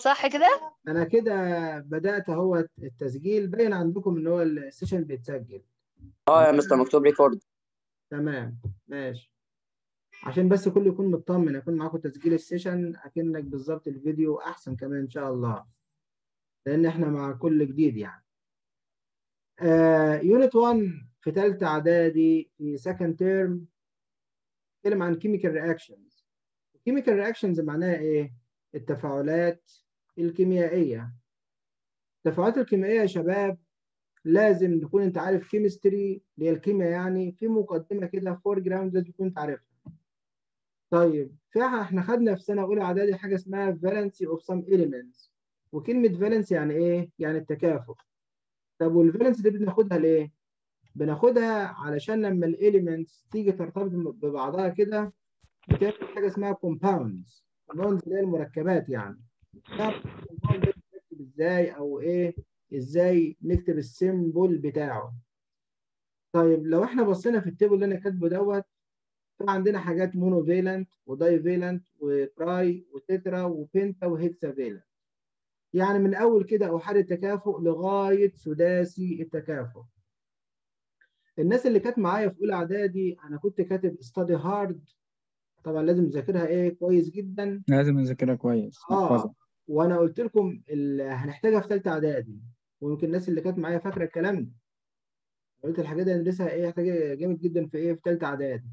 صح كده انا كده بدات اهو التسجيل باين عندكم ان هو السيشن بيتسجل اه يا مستر مكتوب ريكورد تمام ماشي عشان بس كله يكون مطمن يكون معاكم تسجيل السيشن اكنك بالظبط الفيديو احسن كمان ان شاء الله لان احنا مع كل جديد يعني يونت 1 في ثالثه اعدادي في سكند تيرم بيتكلم عن كيميكال رياكشنز الكيميكال رياكشنز معناها ايه التفاعلات الكيميائيه التفاعلات الكيميائيه يا شباب لازم تكون انت عارف كيمستري اللي هي الكيمياء يعني في مقدمه كده فور جراوند لازم تكون انت عارفها طيب فعلا احنا خدنا في سنه اولى اعدادي حاجه اسمها فالنسي اوف سم اليمنتس وكلمه فالنسي يعني ايه يعني التكافؤ طب والفالنس دي بناخدها ليه بناخدها علشان لما الاليمنتس تيجي ترتبط ببعضها كده بتعمل حاجه اسمها كومباوندز كومباوندز اللي هي المركبات يعني نكتب ازاي او ايه ازاي نكتب السيمبل بتاعه طيب لو احنا بصينا في التيبل اللي انا كاتبه دوت عندنا حاجات مونوفيلنت ودايفيلنت وتراي وتترا وبنتا وهيكسافيلنت يعني من اول كده احاد التكافؤ لغايه سداسي التكافؤ الناس اللي كانت معايا في اولى اعدادي انا كنت كاتب ستادي هارد طبعا لازم نذاكرها ايه كويس جدا لازم نذاكرها كويس اه وانا قلت لكم هنحتاجها في ثالثه اعدادي ويمكن الناس اللي كانت معايا فاكره الكلام ده قلت الحاجات دي هندرسها ايه محتاجه جامد جدا في ايه في ثالثه اعدادي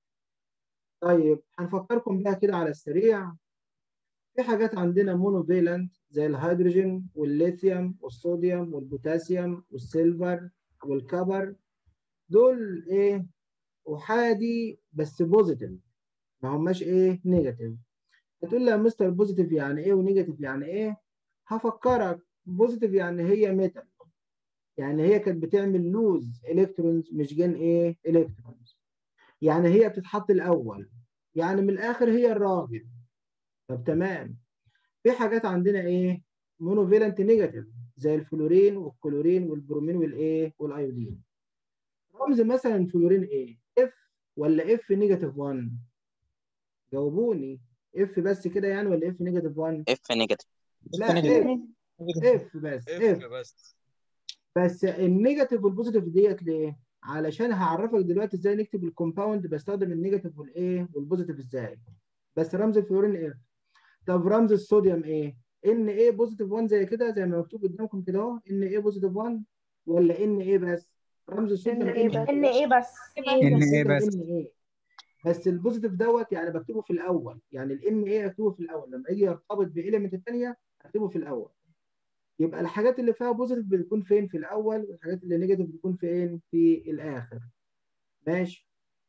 طيب هنفكركم بيها كده على السريع في حاجات عندنا مونوفيلنت زي الهيدروجين والليثيوم والصوديوم والبوتاسيوم والسيلفر والكبر دول ايه احادي بس بوزيتيف ما هماش ايه نيجاتيف هتقول لي يا مستر بوزيتيف يعني ايه ونيجاتيف يعني ايه هفكرك بوزيتيف يعني هي ميتال يعني هي كانت بتعمل لوز الكترونز مش جين ايه الكترونز يعني هي بتتحط الاول يعني من الاخر هي الراجل طب تمام في حاجات عندنا ايه مونوفيلنت نيجاتيف زي الفلورين والكلورين والبرومين والايه والايودين رمز مثلا الفلورين ايه اف ولا اف نيجاتيف 1 جاوبوني اف بس كده يعني ولا اف نيجاتيف 1 اف نيجاتيف لا اف اف بس اف بس بس النيجاتيف والبوزيتيف ديت ليه علشان هعرفك دلوقتي ازاي نكتب الكومباوند بستخدم النيجاتيف والايه والبوزيتيف ازاي بس رمز الفلورين اف طب رمز الصوديوم ايه ان ايه بوزيتيف 1 زي كده زي ما مكتوب قدامكم كده اهو ان ايه بوزيتيف 1 ولا ان ايه بس رمز الصوديوم ان ايه بس ان ايه بس ان ايه بس ان ايه بس البوزيتيف دوت يعني بكتبه في الاول يعني الان ايه اكتبه في الاول لما يجي يرتبط باليمنت الثانيه اكتبه في الاول يبقى الحاجات اللي فيها بوزيتيف بتكون فين في الاول والحاجات اللي نيجاتيف بتكون فين في الاخر ماشي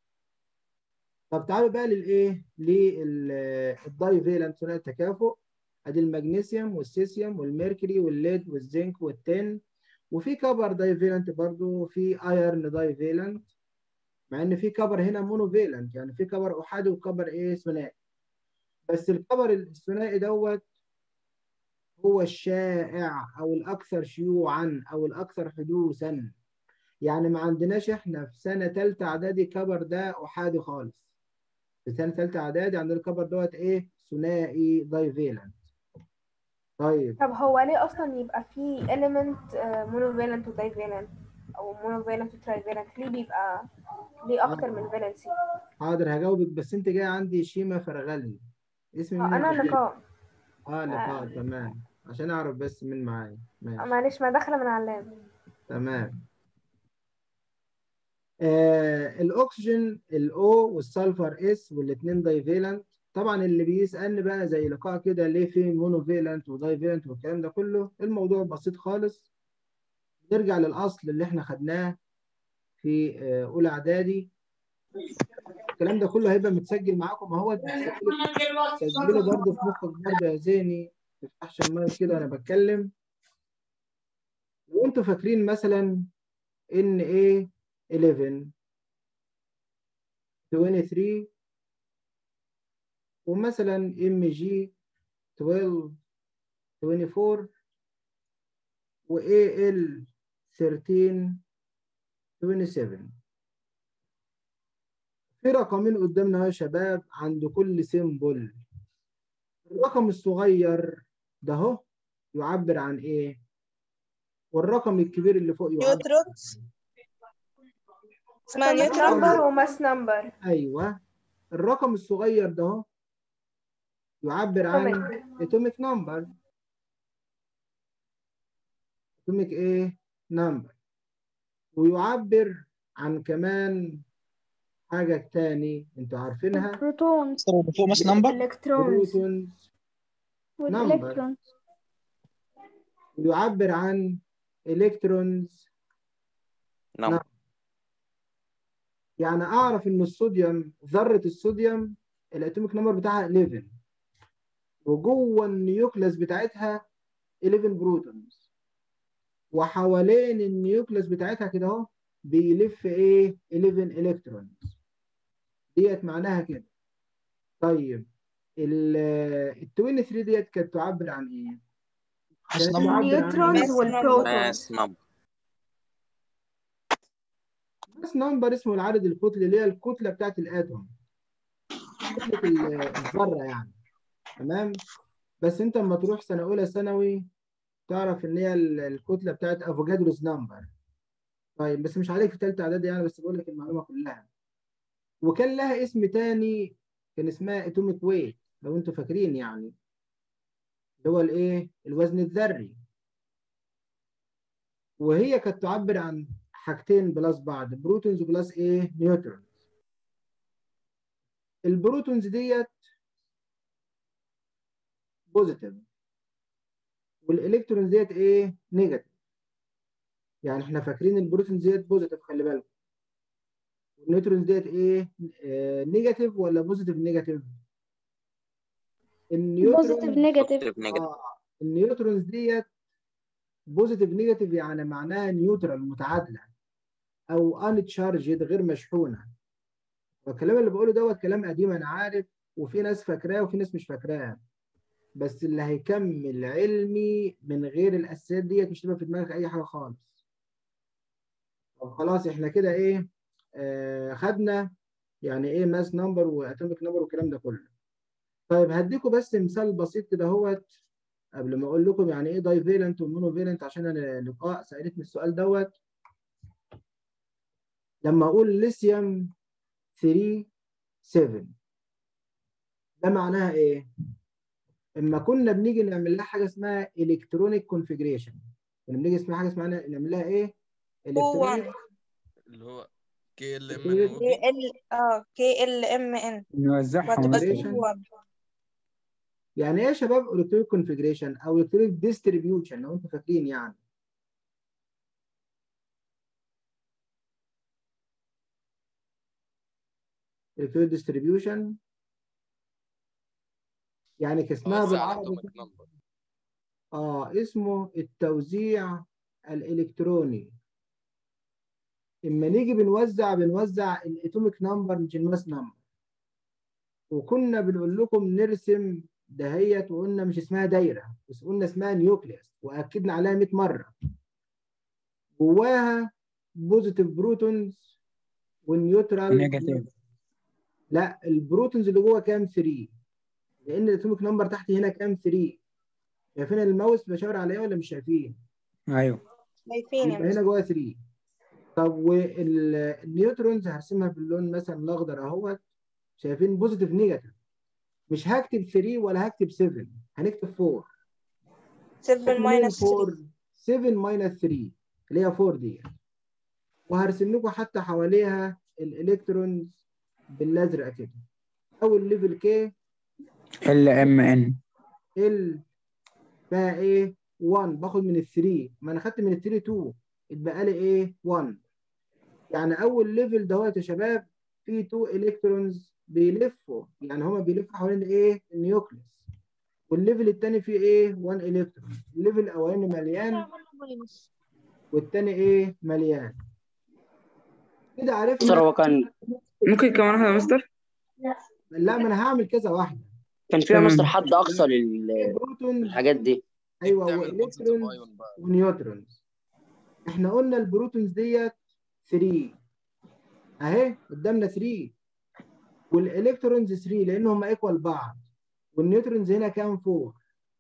طب تعالوا بقى للايه للداي فيلنت ثنائي التكافؤ ادي المغنيسيوم والسيسيوم والميركوري والليد والزنك والتن وفي كبر داي فيلنت برضه في ايرن داي فيلنت مع ان في كبر هنا مونو فيلنت يعني في كبر احادي وكبر ايه ثنائي بس الكبر الثنائي دوت هو الشائع او الاكثر شيوعا او الاكثر حدوثا يعني ما عندناش احنا في سنه ثالثه اعدادي كبر ده احادي خالص في سنه ثالثه اعدادي عندنا الكبر دوت ايه ثنائي دايفيلنت طيب طب هو ليه اصلا يبقى في element مونوفالنت ودايفالنت او مونوفالنت وترايفالنت ليه بيبقى ليه اكتر من فالنسي حاضر هجاوبك بس انت جاي عندي شيما فرغلي اسم مين انا اللي جاي؟ لقاء اه لقاء تمام عشان اعرف بس مين معايا ماشي معلش ما داخله من علام تمام آه الاكسجين الاو والسلفر اس والاثنين دايفيلنت طبعا اللي بيسالني بقى زي لقاء كده ليه في مونوفيلنت ودايفيلنت والكلام ده كله الموضوع بسيط خالص نرجع للاصل اللي احنا خدناه في آه، اولى اعدادي الكلام ده كله هيبقى متسجل معاكم اهو سجله برضه في مخك برضه يا زيني ما تفتحش المايك كده وانا بتكلم لو انتوا فاكرين مثلا ان ايه 11 23 ومثلا ام جي 12 24 و اي ال 13 27 في رقمين قدامنا يا شباب عند كل سيمبل الرقم الصغير ده اهو يعبر عن ايه والرقم الكبير اللي فوق يعبر نيوترونز اسمها atomic نيوترون number وماس نمبر ايوه الرقم الصغير ده اهو يعبر عن اتوميك نمبر اتوميك ايه نمبر ويعبر عن كمان حاجة تاني انتوا عارفينها البروتونز فوق ماس نمبر الكترونز بروتونز والإلكترونز ويعبر عن الكترونز نعم يعني اعرف ان الصوديوم ذرة الصوديوم الاتوميك نمبر بتاعها 11 وجوه النيوكليس بتاعتها 11 بروتونز وحوالين النيوكليس بتاعتها كده اهو بيلف ايه 11 الكترونز ديت معناها كده طيب ال 23 ديت كانت تعبر عن ايه؟ ماس كانت نمبر تعبر عن النيوترونز إيه؟ والبروتونز ماس نمبر بس نمبر اسمه العدد الكتلي اللي هي الكتله بتاعت الاتوم كتله ال- الذره يعني تمام بس انت لما تروح سنه اولى ثانوي تعرف ان هي ال- الكتله بتاعت افوجادروس نمبر طيب بس مش عليك في ثالثه اعدادي يعني بس بقول لك المعلومه كلها وكان لها اسم تاني كان اسمها اتوميك ويت لو انتوا فاكرين يعني اللي هو الايه الوزن الذري وهي كانت تعبر عن حاجتين بلس بعض بروتونز بلس ايه نيوترونز البروتونز ديت بوزيتيف والالكترونز ديت ايه نيجاتيف يعني احنا فاكرين البروتونز ديت بوزيتيف خلي بالكم والنيوترونز ديت ايه آه نيجاتيف ولا بوزيتيف نيجاتيف النيوترونز بوزيتيف نيجاتيف بوزيتيف نيجاتيف اه النيوترونز ديت بوزيتيف نيجاتيف يعني معناها نيوترال متعادله او ان تشارجد غير مشحونه والكلام اللي بقوله دوت كلام قديم انا عارف وفي ناس فاكراه وفي ناس مش فاكراه بس اللي هيكمل علمي من غير الاساسيات ديت مش هتبقى في دماغك اي حاجه خالص طب خلاص احنا كده ايه آه خدنا يعني ايه ماس نمبر واتوميك نمبر والكلام ده كله طيب هديكم بس مثال بسيط كده اهوت قبل ما اقول لكم يعني ايه دايفيلنت ومونوفيلنت عشان انا لقاء سالتني السؤال دوت لما اقول ليثيوم 3 7 ده معناها ايه؟ اما كنا بنيجي نعمل لها حاجه اسمها الكترونيك كونفيجريشن كنا بنيجي اسمها حاجه اسمها نعمل لها ايه؟ الكترونيك اللي هو كي ال ام كي ان كي ال اه كي ال ام ان نوزعهم وهتبقى Configuration. 2 1 يعني ايه يا شباب الكترونيك كونفيجريشن او الكترونيك ديستريبيوشن لو انتم فاكرين يعني الكترونيك ديستريبيوشن يعني كاسمها وزع بالعربي الاتوميك نمبر اه اسمه التوزيع الالكتروني اما نيجي بنوزع بنوزع الاتوميك نمبر مش الماس نمبر وكنا بنقول لكم نرسم دهيت وقلنا مش اسمها دايره بس قلنا اسمها نيوكليوس واكدنا عليها 100 مره جواها بوزيتيف بروتونز والنيوترال نيجاتيف لا البروتونز اللي جوه كام 3 لان الاتوميك نمبر تحت هنا كام 3 شايفين الماوس بشاور عليه ولا مش شايفين؟ ايوه شايفين يا يبقى هنا جوه 3 طب والنيوترونز هرسمها باللون مثلا الاخضر اهوت شايفين بوزيتيف نيجاتيف مش هكتب 3 ولا هكتب 7 هنكتب 4 7 ماينس 3 4 7 ماينس 3 اللي هي 4 دي وهرسم لكم حتى حواليها الالكترونز بالازرق كده اول ليفل كي ال ام ان ال فيها ايه 1 باخد من ال 3 ما انا خدت من ال 3 2 اتبقى لي ايه 1 يعني اول ليفل دهوت يا شباب فيه 2 الكترونز بيلفوا يعني هما بيلفوا حوالين ايه النيوكليوس والليفل الثاني فيه ايه 1 الكترون الليفل الاولاني مليان والثاني ايه مليان كده مستر عرفنا هو كان ممكن كمان واحدة يا مستر لا ما انا هعمل كذا واحده كان فيها تمام. مستر حد اقصى لل- بروتون للحاجات دي ايوه تعمل بوزيتيف والكترونز ايون بقى ونيوترونز احنا قلنا البروتونز ديت 3 اهي قدامنا 3 والالكترونز 3 لان هم ايكوال بعض والنيوترونز هنا كام 4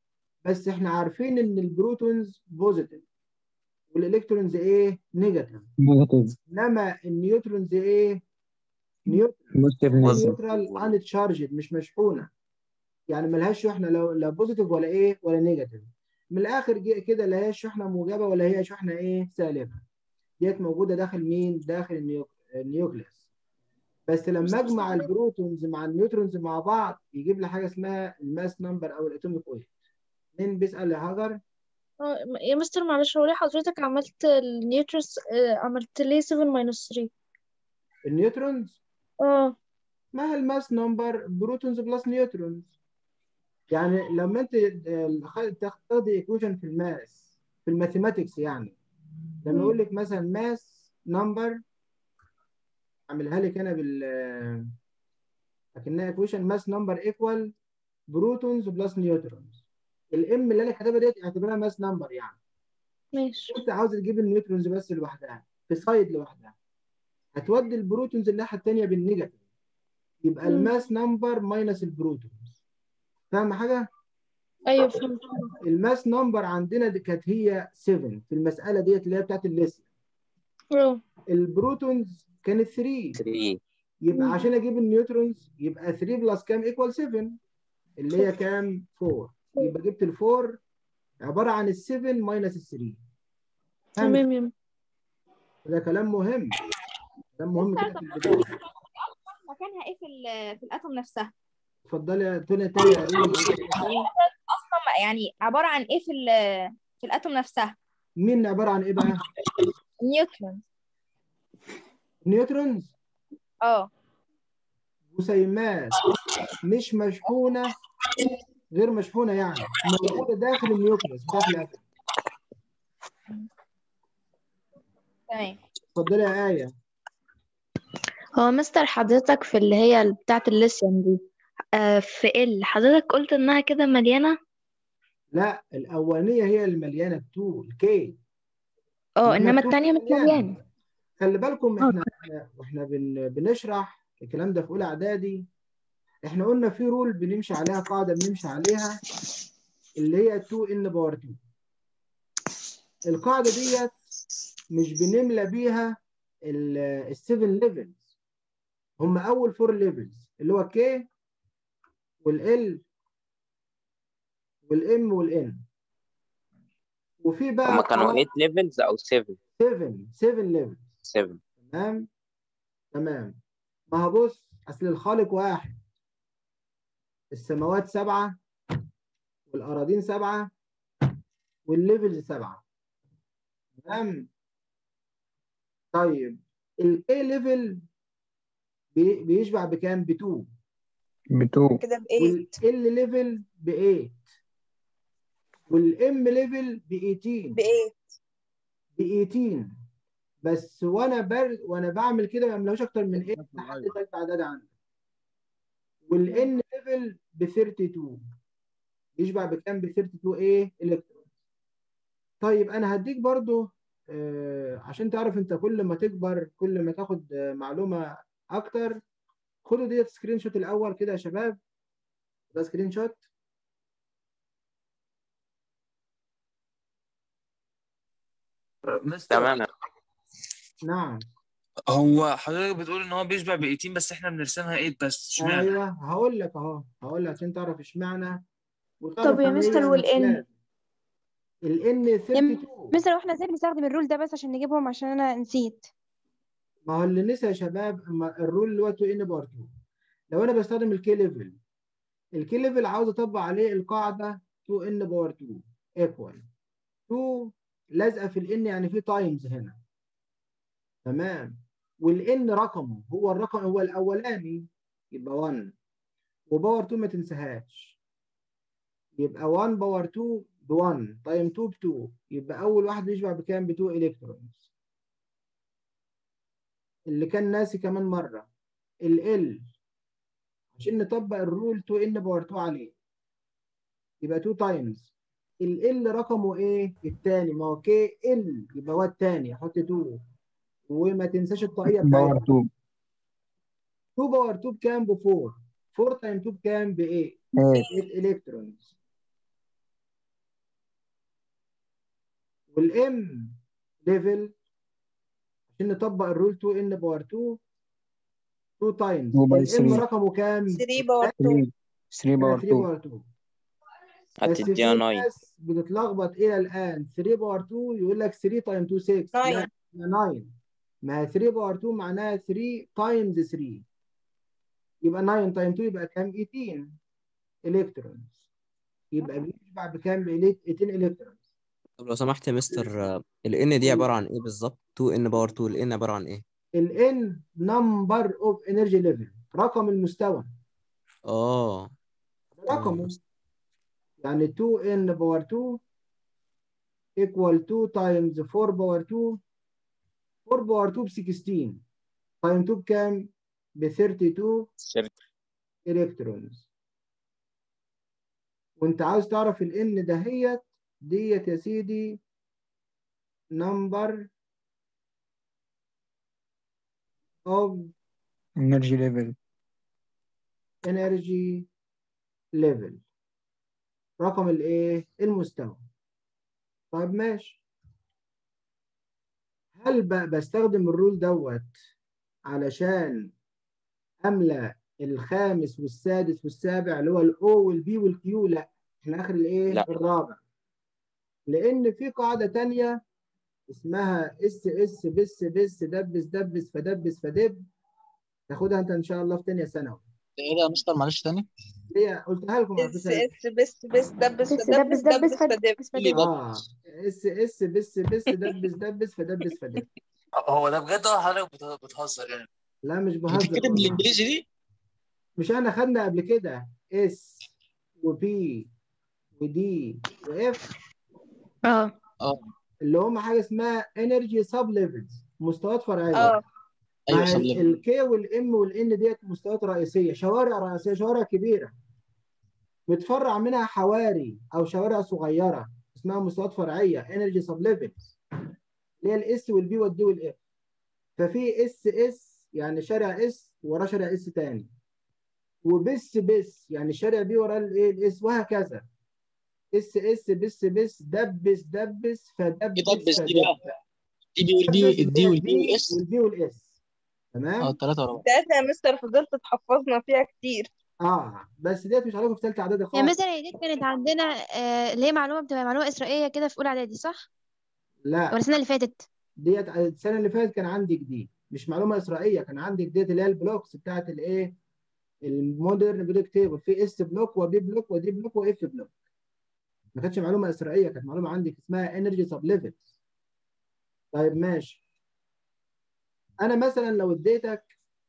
بس احنا عارفين ان البروتونز بوزيتيف والالكترونز ايه نيجاتيف نيجاتيف انما النيوترونز ايه نيوترال بوزيتيف نيجاتيف نيوترال ان تشارجد مش مشحونه يعني ملهاش شحنه لا لا بوزيتيف ولا ايه ولا نيجاتيف من الاخر جه كده لا هي شحنه موجبه ولا هي شحنه ايه سالبه ديت موجوده داخل مين داخل النيوك... النيوكليس بس لما اجمع البروتونز مع النيوترونز مع بعض يجيب لي حاجه اسمها الماس نمبر او الاتوميك ويت مين بيسال يا هاجر اه يا مستر معلش هو ليه حضرتك عملت النيوترونز آه، عملت ليه 7 ماينس 3 النيوترونز اه ما هي الماس نمبر بروتونز بلس نيوترونز يعني لما انت آه، تاخدي ايكويشن في الماس في الماثيماتكس يعني لما يقول لك مثلا ماس نمبر اعملها لك انا بال آه، لكنها ايكويشن ماس نمبر ايكوال بروتونز بلس نيوترونز الام اللي انا كاتبها ديت اعتبرها ماس نمبر يعني ماشي انت عاوز تجيب النيوترونز بس لوحدها في سايد لوحدها هتودي البروتونز الناحيه الثانيه بالنيجاتيف يبقى مم. الماس نمبر ماينس البروتونز فاهم حاجه ايوه فهمت الماس نمبر عندنا دي كانت هي 7 في المساله ديت اللي هي بتاعت الليثيوم اه البروتونز كانت 3 3 يبقى مم. عشان اجيب النيوترونز يبقى 3 بلس كام ايكوال 7 اللي هي كام 4 يبقى جبت ال 4 عباره عن ال 7 ماينس ال 3 فاهم تمام يا ده كلام مهم كلام مهم كده في البدايه مكانها ايه في ال- في الاتوم نفسها اتفضلي يا توني تاني يا ريم. اصلا يعني عباره عن ايه في ال- في الاتوم نفسها مين عباره عن ايه بقى؟ نيوترون نيوترونز اه جسيمات مش مشحونه غير مشحونه يعني موجوده داخل النيوكليوس داخل الاتوم تمام اتفضلي يا ايه هو مستر حضرتك في اللي هي بتاعة الليثيوم دي آه في ال حضرتك قلت إنها كده مليانة لا الاولانيه هي المليانه 2 الكي اه إنما إنما التو التانية مش مليانة. مليانة خلي بالكم اه احنا واحنا بن بنشرح الكلام ده في اولى اعدادي احنا قلنا في رول بنمشي عليها قاعده بنمشي عليها اللي هي 2 ان باور 2 القاعده ديت مش بنملى بيها السيفن ليفلز هم اول فور ليفلز اللي هو كي والال والام والان وفي بقى هما كانوا قواعد 8 ليفلز او 7 7 7 ليفلز 7 تمام تمام ما هو بص اصل الخالق واحد السماوات سبعة والأراضين سبعة والليفلز سبعة تمام طيب الاي ليفل بيشبع بكام؟ ب 2 بتو كده بإيه والال ليفل ب 8 والام ليفل ب 18 بإيه ب 18 بس وانا بر... وانا بعمل كده ما بملاش اكتر من 8 لحد تالتة اعداد عندي والان ليفل ب 32 يشبع بكام ب 32 ايه الكترون طيب انا هديك برضو آه عشان تعرف انت كل ما تكبر كل ما تاخد آه معلومه اكتر خدوا ديت سكرين شوت الاول كده يا شباب ده سكرين شوت مستر تمام نعم هو حضرتك بتقول ان هو بيشبع ب 18 بس احنا بنرسمها 8 بس اشمعنى؟ ايوه هقول لك اهو هقول لك عشان تعرف اشمعنى وتعرف طب يا هل مستر هي والان لازم. الان 32 مستر واحنا ازاي بنستخدم الرول ده بس عشان نجيبهم عشان انا نسيت ما هو اللي نسى يا شباب اما الرول اللي هو 2 ان بار 2 لو انا بستخدم الكي ليفل الكي ليفل عاوز اطبق عليه القاعده 2 ان باور 2 ايكوال 2 لازقه في الان يعني في تايمز هنا تمام والان رقمه هو الرقم هو الاولاني يبقى 1 وباور 2 ما تنساهاش يبقى 1 باور 2 ب 1 تايم 2 ب 2 يبقى اول واحد بيشبع بكام ب 2 الكترونز اللي كان ناسي كمان مره ال عشان نطبق الرول 2 ان باور 2 عليه يبقى 2 تايمز ال رقمه ايه الثاني ما هو كي ال يبقى هو الثاني احط 2 وما تنساش الطاقيه باور بتاعتها 2 2 باور 2 بكام ب 4 4 تايم 2 بكام ب 8 8 8 الكترونز والام ليفل عشان نطبق الرول 2 ان باور 2 2 تايمز 2 باي الام 3 رقمه كام؟ 3 باور 2 3 3 باور 3 2 باور 2 بس في هتديها 9 ناس بتتلخبط الى الان 3 باور 2 يقول لك 3 تايم 2 6 لا 9 لا 9 ما هي 3 باور 2 معناها 3 تايمز 3 يبقى 9 تايم 2 يبقى كام 18 الكترونز يبقى بيشبع بكام ب 18 الكترونز طب لو سمحت يا مستر ال N دي عبارة عن ايه بالظبط 2 N باور 2 ال N عبارة عن ايه ال N number of energy level رقم المستوى اه تمام رقمه يعني 2n باور 2 equal 2 times 4 باور 2 4 باور 2 ب 16 تايم 2 بكام؟ ب 32 الكترونز وانت عاوز تعرف ال N دهيت ديت يا سيدي number of energy level energy level رقم الايه المستوى طيب ماشي هل ب- بستخدم الرول دوت علشان املى الخامس والسادس والسابع اللي هو الاو والبي والكيو لا احنا اخر الايه لا. الرابع لان في قاعده تانية اسمها اس اس بس بس دبس دبس فدبس فدب تاخدها انت ان شاء الله في تانية ثانوي ايه ده يا مستر معلش تاني هي قلتها لكم على اس فكره اس بس بس دبس بس فدبس دبس دبس دبس فد فدب بس اللي فدب اه اس اس بس بس دبس دبس فدبس فدب هو ده بجد ولا حضرتك بت- بتهزر يعني لا مش هي بهزر بتتكتب والله بالانجليزي دي مش احنا خدنا قبل كده اس وبي ودي واف اه اه اللي هم حاجه اسمها انرجي سب ليفلز مستويات فرعيه اه ايوه مع سب ليفل الكي والام والان ديت مستويات رئيسيه شوارع رئيسيه شوارع كبيره متفرع منها حواري او شوارع صغيره اسمها مستويات فرعيه انرجي سب ليفلز اللي هي الاس والبي والدي والاف ففي اس اس يعني شارع اس وراه شارع اس تاني وبس بس يعني شارع بي وراه الايه الاس وهكذا اس اس بس بس دبس دبس فدبس يدبس دي فدب بقى دي بي والبي دبس الدي اللي هي والبي البي والاس والبي والاس اه تمام الثلاثه ورا بعض ساعتها يا مستر فضلت تحفظنا فيها كتير اه بس ديت مش عليكم في ثالثه اعدادي يا خالص مستر هي دي كانت عندنا آه اللي هي معلومة بتبقى معلومة إسرائيلية كده في أولى إعدادي صح؟ ولا لا السنة اللي فاتت؟ ديت السنه اللي فاتت كان عندي جديد مش معلومه اسرائيليه كان عندي جديد اللي هي البلوكس بتاعت الايه المودرن بلوك تيبل في اس بلوك وبي بلوك ودي بلوك واف بلوك ما كانتش معلومه اسرائيليه كانت معلومه عندي اسمها انرجي سب ليفلز طيب ماشي انا مثلا لو اديتك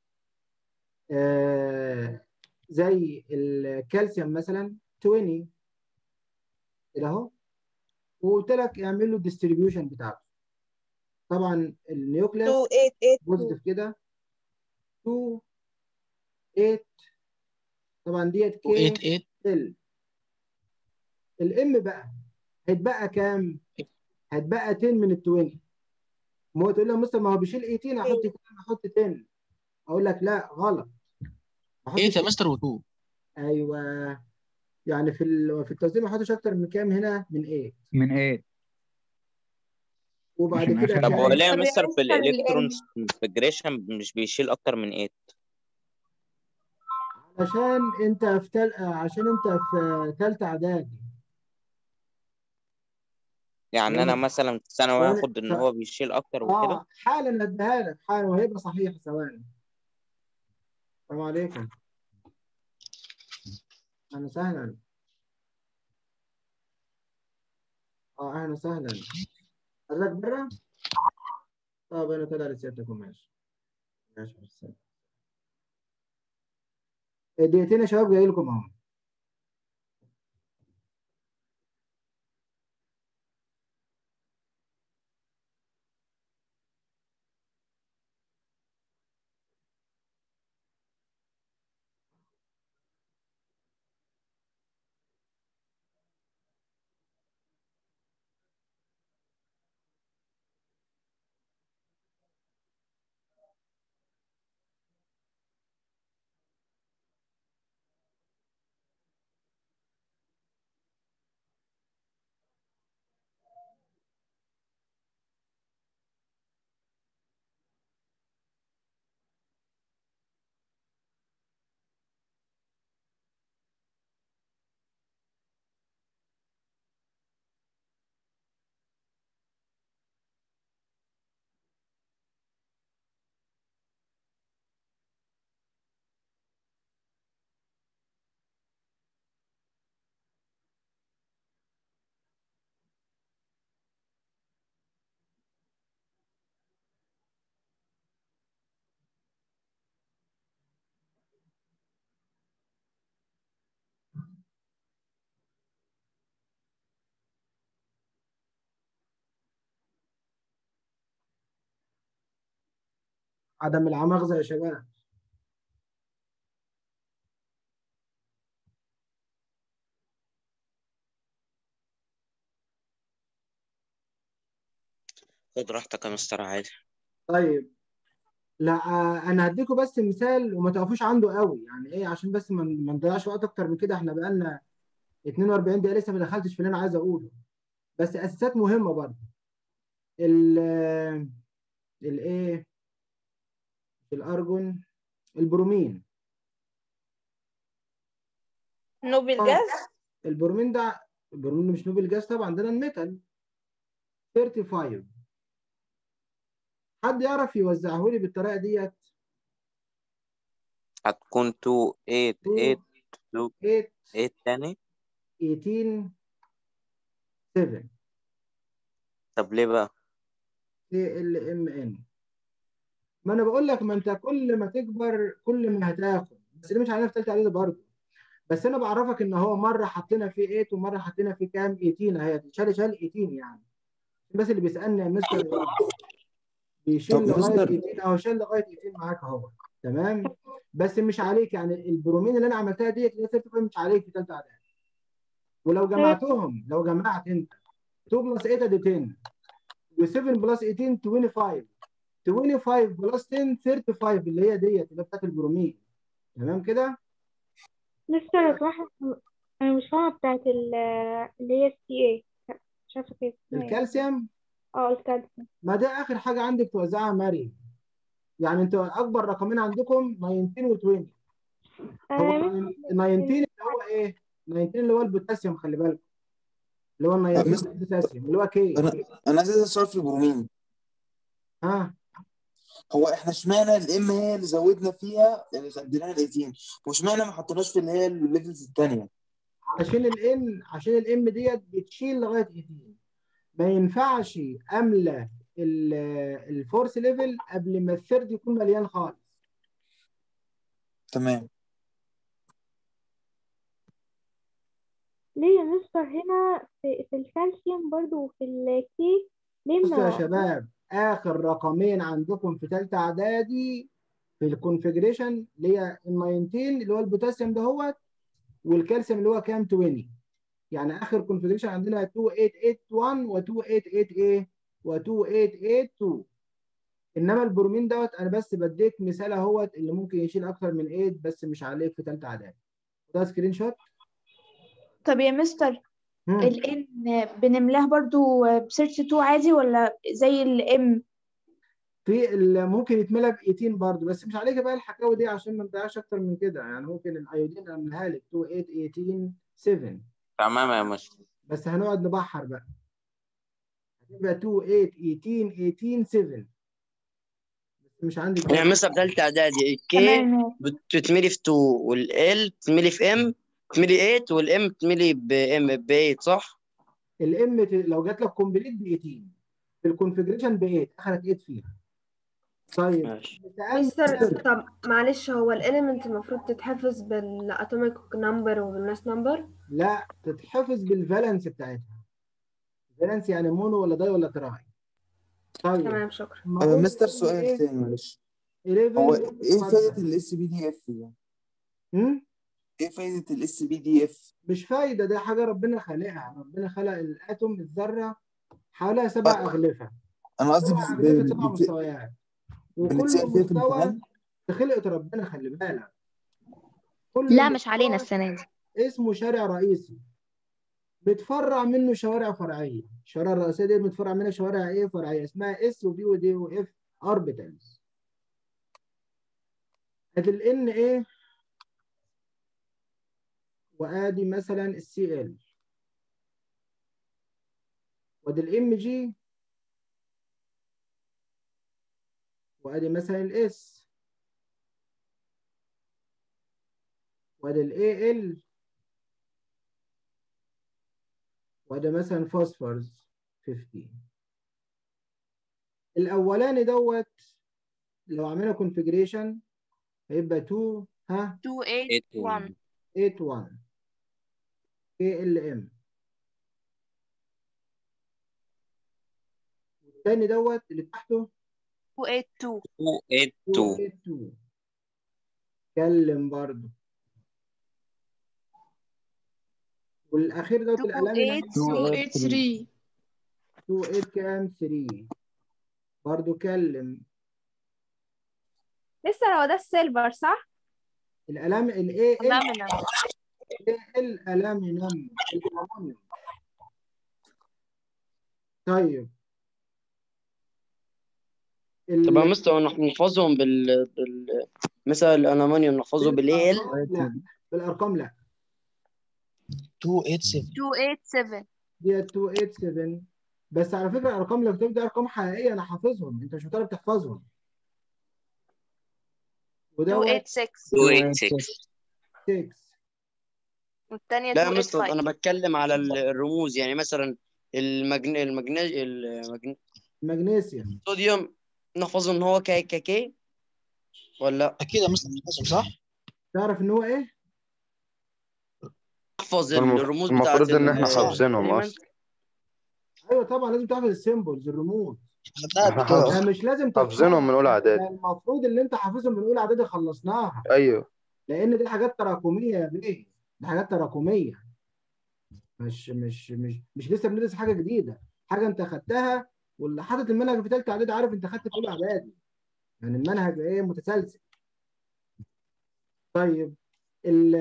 آه زي الكالسيوم مثلا 20 كده اهو وقلت لك اعمل له الديستريبيوشن بتاعته طبعا 2 النيوكليس 8 8 بوزيتيف كده 2 8 طبعا ديت كي 8 ال الام بقى هيتبقى كام؟ هيتبقى 10 من ال 20 ما هو تقول لي يا مستر ما هو بيشيل 18 احط كام احط 10 اقول لك لا غلط ما 8 احطش يا مستر و2 ايوه يعني في ال- في التنظيم ما احطش اكتر من كام هنا من 8 من ايه وبعد عشان كده آخر طب هو كام؟ ليه يا طب يا مستر في مستر الام الالكترونز كونفجريشن مش بيشيل اكتر من 8 عشان انت في تل... عشان انت في ثالثه اعدادي يعني انا ثواني مثلا في ثانوي ثواني هاخد ان ث- هو بيشيل اكتر وكده اه حالا اديها لك حالا وهيبقى صحيح ثواني السلام عليكم اهلا وسهلا اه اهلا وسهلا حضرتك بره؟ طب انا طالع لسيادتكم ماشي ماشي بس دقيقتين يا شباب جاي لكم اهو عدم العماغزة يا شباب خد راحتك يا مستر عادي طيب لا آه، انا هديكم بس مثال وما تقفوش عنده قوي يعني ايه عشان بس ما ما نضيعش وقت اكتر من كده احنا بقالنا 42 دقيقة لسه ما دخلتش في اللي انا عايز اقوله بس اساسات مهمة برضه ال الايه الارجون البرومين نوبل طبعا جاز البرومين ده البرومين مش نوبل جاز طبعا ده الميتال 35 حد يعرف يوزعه لي بالطريقة ديت هتكون 2 8 8 2 8 8 تاني 18 7 طب ليه بقى؟ سي ال ام ان ما انا بقول لك ما انت كل ما تكبر كل ما هتاخد بس ده مش علينا في ثالثه اعدادي برضه بس انا بعرفك ان هو مره حطينا فيه 8 ومره حطينا فيه كام 18 اهي شال شال 18 يعني بس اللي بيسالني يا مستر بيشيل طب لغايه مستر 18 اهو شال لغايه 18 معاك اهو تمام بس مش عليك يعني البرومين اللي انا عملتها ديت اللي هي 35 مش عليك في ثالثه اعدادي ولو جمعتهم لو جمعت انت 2 بلس 8 ادي 10 و7 بلس 18 25 25 بلس 10 35 اللي هي ديت اللي بتاعت البرومين تمام كده مستر لو سمحت أنا مش فاهمة بتاعت ال- اللي هي السي ايه مش عارفة كيف اسمها ايه الكالسيوم اه الكالسيوم ما ده اخر حاجه عندك توزعها مريم يعني انتوا اكبر رقمين عندكم 19 و20 هو آه 19 اللي هو ايه 19 اللي هو البوتاسيوم خلي بالك اللي هو آه، 19 مستر البوتاسيوم اللي هو كي انا انا عايز اسال سؤال في البرومين ها هو احنا اشمعنى الام هي اللي زودنا فيها اللي خدناها ال 18 واشمعنى ما حطيناش في اللي هي الليفلز الثانيه عشان الام عشان الام ديت بتشيل لغايه 18 ما ينفعش املى ال- الفورس ليفل قبل ما الثيرد يكون مليان خالص تمام ليه يا مستر هنا في, في الكالسيوم برضو وفي الكي ليه بصوا يا ما شباب اخر رقمين عندكم في ثالثه اعدادي في الكونفجريشن اللي هي ال 19 اللي هو البوتاسيوم دهوت والكالسيوم اللي هو كام 20 يعني اخر كونفجريشن عندنا 2881 و 2888 و 2882 انما البرومين دوت انا بس بديك مثال اهوت اللي ممكن يشيل اكتر من 8 بس مش عليك في ثالثه اعدادي ده سكرين شوت طب يا مستر هم. ال N بنملاه برضو بسيرش 2 عادي ولا زي ال M في ال- ممكن يتملى ب 18 برضه بس مش عليك بقى الحكاوي دي عشان ما نضيعش اكتر من كده يعني ممكن الايودين اعملها لك 28 18 7 تمام يا مستر بس هنقعد نبحر بقى هتبقى 28 18 18 7 بس مش عندي يعني كده مثلا في ثالثة إعدادي الكي تمام بتتملي في 2 والال بتتملي في ام بتتملي 8 والام بتتملي بام ب 8 صح؟ الام لو جات لك كومبليت ب 18 في الكونفجريشن ب 8 اخرك 8 فيها طيب ماشي مستر طب معلش هو الاليمنت المفروض تتحفظ بالاتوميك نمبر وبالماس نمبر لا تتحفظ بالفالنس بتاعتها فالنس يعني مونو ولا داي ولا تراي طيب تمام شكرا ما آه، هو مستر بيقول سؤال ايه تاني معلش 11 هو ايه فايدة مادة الاس بي دي اف يعني؟ هم؟ ايه فايدة الاس بي دي اف؟ مش فايدة ده حاجة ربنا خالقها ربنا خلق الاتوم الذرة حواليها سبع أغلفة انا قصدي سبع بت- أغلفة بت- سبع بت- مستويات وكل بنتسأل فيها في مستوى الامتحان؟ بخلقة ربنا خلي بالك كل لا مش علينا مستوى السنة دي اسمه شارع رئيسي بتفرع منه شوارع فرعية الشوارع الرئيسية دي بتفرع منها شوارع ايه فرعية اسمها اس وبي ودي واف اوربيتالز ادي الان ايه وادي مثلا السي ال وادي الام جي وادي مثلا الاس وادي الاي ال وادي مثلا فوسفورز 15 الاولاني دوت لو عملنا كونفجريشن هيبقى 2 ها 281 81 كي ال ام الثاني دوت اللي تحته 282 282 282 اتكلم برضو والاخير دوت الالام 283 28 كام 3 برضو كلم لسه هو ده السيلفر صح؟ الالام الاي ال aluminum الالامينم الالومنيوم طيب ال- طب يا مستر نح- نحفظهم بال, بال... مثلا الألمنيوم نحفظه بالاي ال لا بالارقام لا 287 287 دي 287 بس على فكره الارقام اللي بتبدا ارقام حقيقيه انا حافظهم انت مش مطالب تحفظهم ودوت 286 286 6 والتانية لا يا مستر 285 أنا بتكلم على ال- الرموز يعني مثلا المجن... المجن... المجن... مغنيسيوم الصوديوم نحفظه إن هو كي كي كي ولا لا؟ اكيد يا مستر حسن صح؟ تعرف ان هو ايه؟ نحفظ والمف- الرموز بتاعت المفروض ان ال- احنا حافظينهم الإيمان. اصلا ايوه طبعا لازم تحفظ السيمبلز الرموز خدناها قبل احنا كده حافظ- ده مش لازم حافظينهم من اولى ده اعدادي المفروض اللي انت حافظهم من اولى اعدادي خلصناها ايوه لان دي حاجات تراكميه يا بيه دي حاجات تراكميه مش مش مش مش لسه بندرس حاجه جديده حاجه انت خدتها واللي حاطط المنهج في ثالثه اعدادي عارف انت خدت في اولى اعدادي يعني المنهج ايه متسلسل طيب ال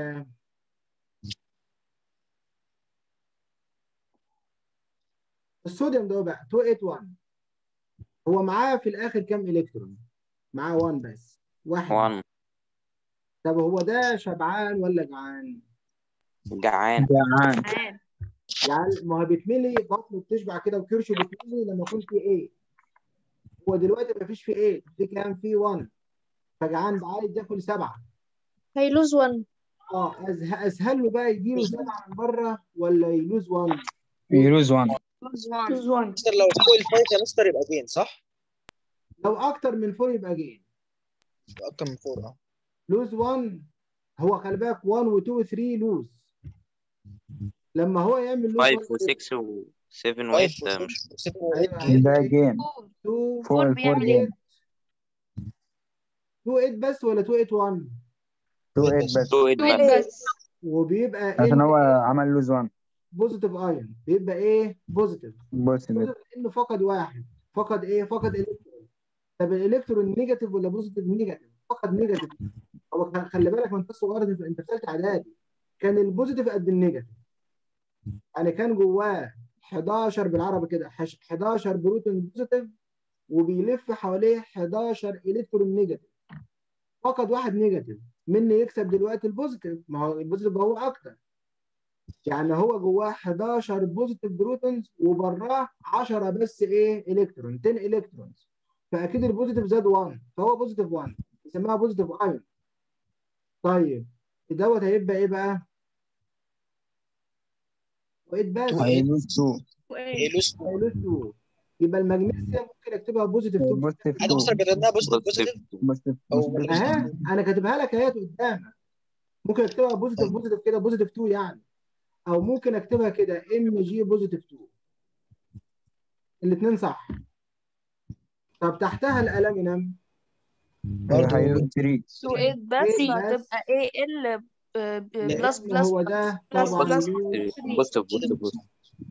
الصوديوم ده بقى 281 هو معاه في الاخر كام الكترون؟ معاه 1 بس واحد 1 طب هو ده شبعان ولا جعان؟ جعان جعان يعني ما هو بيتملي بطنه بتشبع كده وكرشه بيتملي لما يكون في ايه هو دلوقتي ما فيش في ايه في كام في 1 فجعان بقى عايز ياكل سبعه هيلوز 1 اه أزه- اسهل له بقى يجيله سبعه من بره ولا يلوز 1 يلوز 1 lose one lose one مستر لو فوق الفايف يا مستر يبقى جين صح؟ لو اكتر من 4 يبقى جين يبقى اكتر من فوق اه لوز 1 هو خلي بالك 1 و 2 و 3 لوز لما هو يعمل لوز 5 1 و 6 و 7 و فايف 8 مش و 6 ايوه و8 هيبقى ده ايه جيم 2 فوق الفور بيعمل جيم 2 8 بس ولا 2 8 1 2 8 بس 2 8 two بس bس وبيبقى عشان ان هو عمل لوز 1 بوزيتيف ايون بيبقى ايه بوزيتيف بوزيتيف بوزيتيف لانه فقد واحد فقد ايه فقد الكترون طب الالكترون نيجاتيف ولا بوزيتيف نيجاتيف فقد نيجاتيف هو كان- خلي بالك من قصه صغيره في- انت في ثالثه اعدادي كان البوزيتيف قد النيجاتيف يعني كان جواه 11 بالعربي كده حش- 11 بروتون بوزيتيف وبيلف حواليه 11 الكترون نيجاتيف فقد واحد نيجاتيف من يكسب دلوقتي البوزيتيف ما هو البوزيتيف هو اكتر يعني هو جواه 11 بوزيتيف بروتونز وبراه 10 بس ايه الكترون 10 الكترونز فاكيد البوزيتيف زاد 1 فهو بوزيتيف 1 يسميها بوزيتيف ايون طيب دوت هيبقى ايه بقى؟ وإيت بس هيلوز 2 هيلوس هيلوز 2 يبقى المغنيسيوم ممكن اكتبها بوزيتيف 2 بوزيتيف انا 2 مستر كتبناها بوزيتيف بوزيتيف بوزيتيف بوزيتيف او بوزيتيف اها انا كاتبها لك اهي قدامك ممكن اكتبها بوزيتيف بوزيتيف كده بوزيتيف 2 يعني او ممكن اكتبها كده ام جي بوزيتيف 2 الاثنين صح طب تحتها الالومنيوم برضه هيلوز 3 2 8 بس إيه بس؟ هتبقى ايه ال بلس لان بلس هو ده بلس طبعا بلس له بوزيتيف بوزيتيف بوزيتيف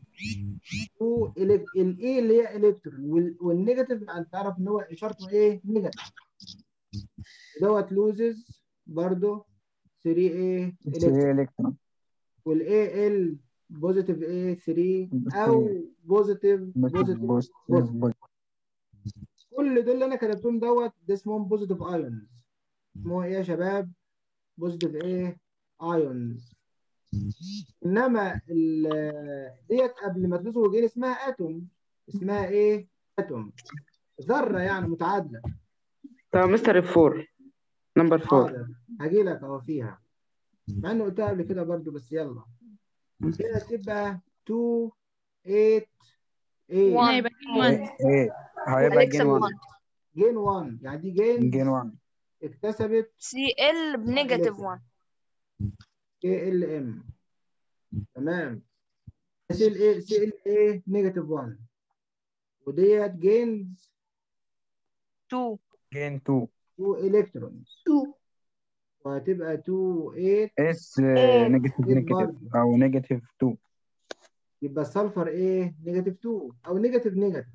الاي اللي هي الكترون وال- والنيجاتيف انت تعرف ان هو اشارته ايه نيجاتيف دوت لوزز برضه 3 ايه 3 الكترون والاي ال بوزيتيف ايه 3 او بوزيتيف بوزيتيف بوزيتيف بوزيتيف بوزيتيف كل دول اللي انا كتبتهم دوت ده اسمهم بوزيتيف ايونز اسمه ايه يا شباب بوزيتيف ايه ايونز انما ال- ديت قبل ما تدوسوا جين اسمها اتوم اسمها ايه اتوم ذره يعني متعادله طب مستر الفور نمبر فور حاضر هجي لك اهو فيها مع انه قلتها قبل كده برضو بس يلا كده تبقى 2 8 8 هنا يبقى one ايه هيبقى جين هنكسب 1 1 جين 1 يعني دي جين جين 1 اكتسبت سي ال بنيجاتيف 1 كي ال ام تمام سي ال ايه سي ال ايه نيجاتيف 1 وديت جينز 2 جين 2 2 الكترونز 2 وهتبقى 2 8 اس إيه. نيجاتيف إيه نيجاتيف برضه. او نيجاتيف 2 يبقى السلفر ايه نيجاتيف 2 او نيجاتيف نيجاتيف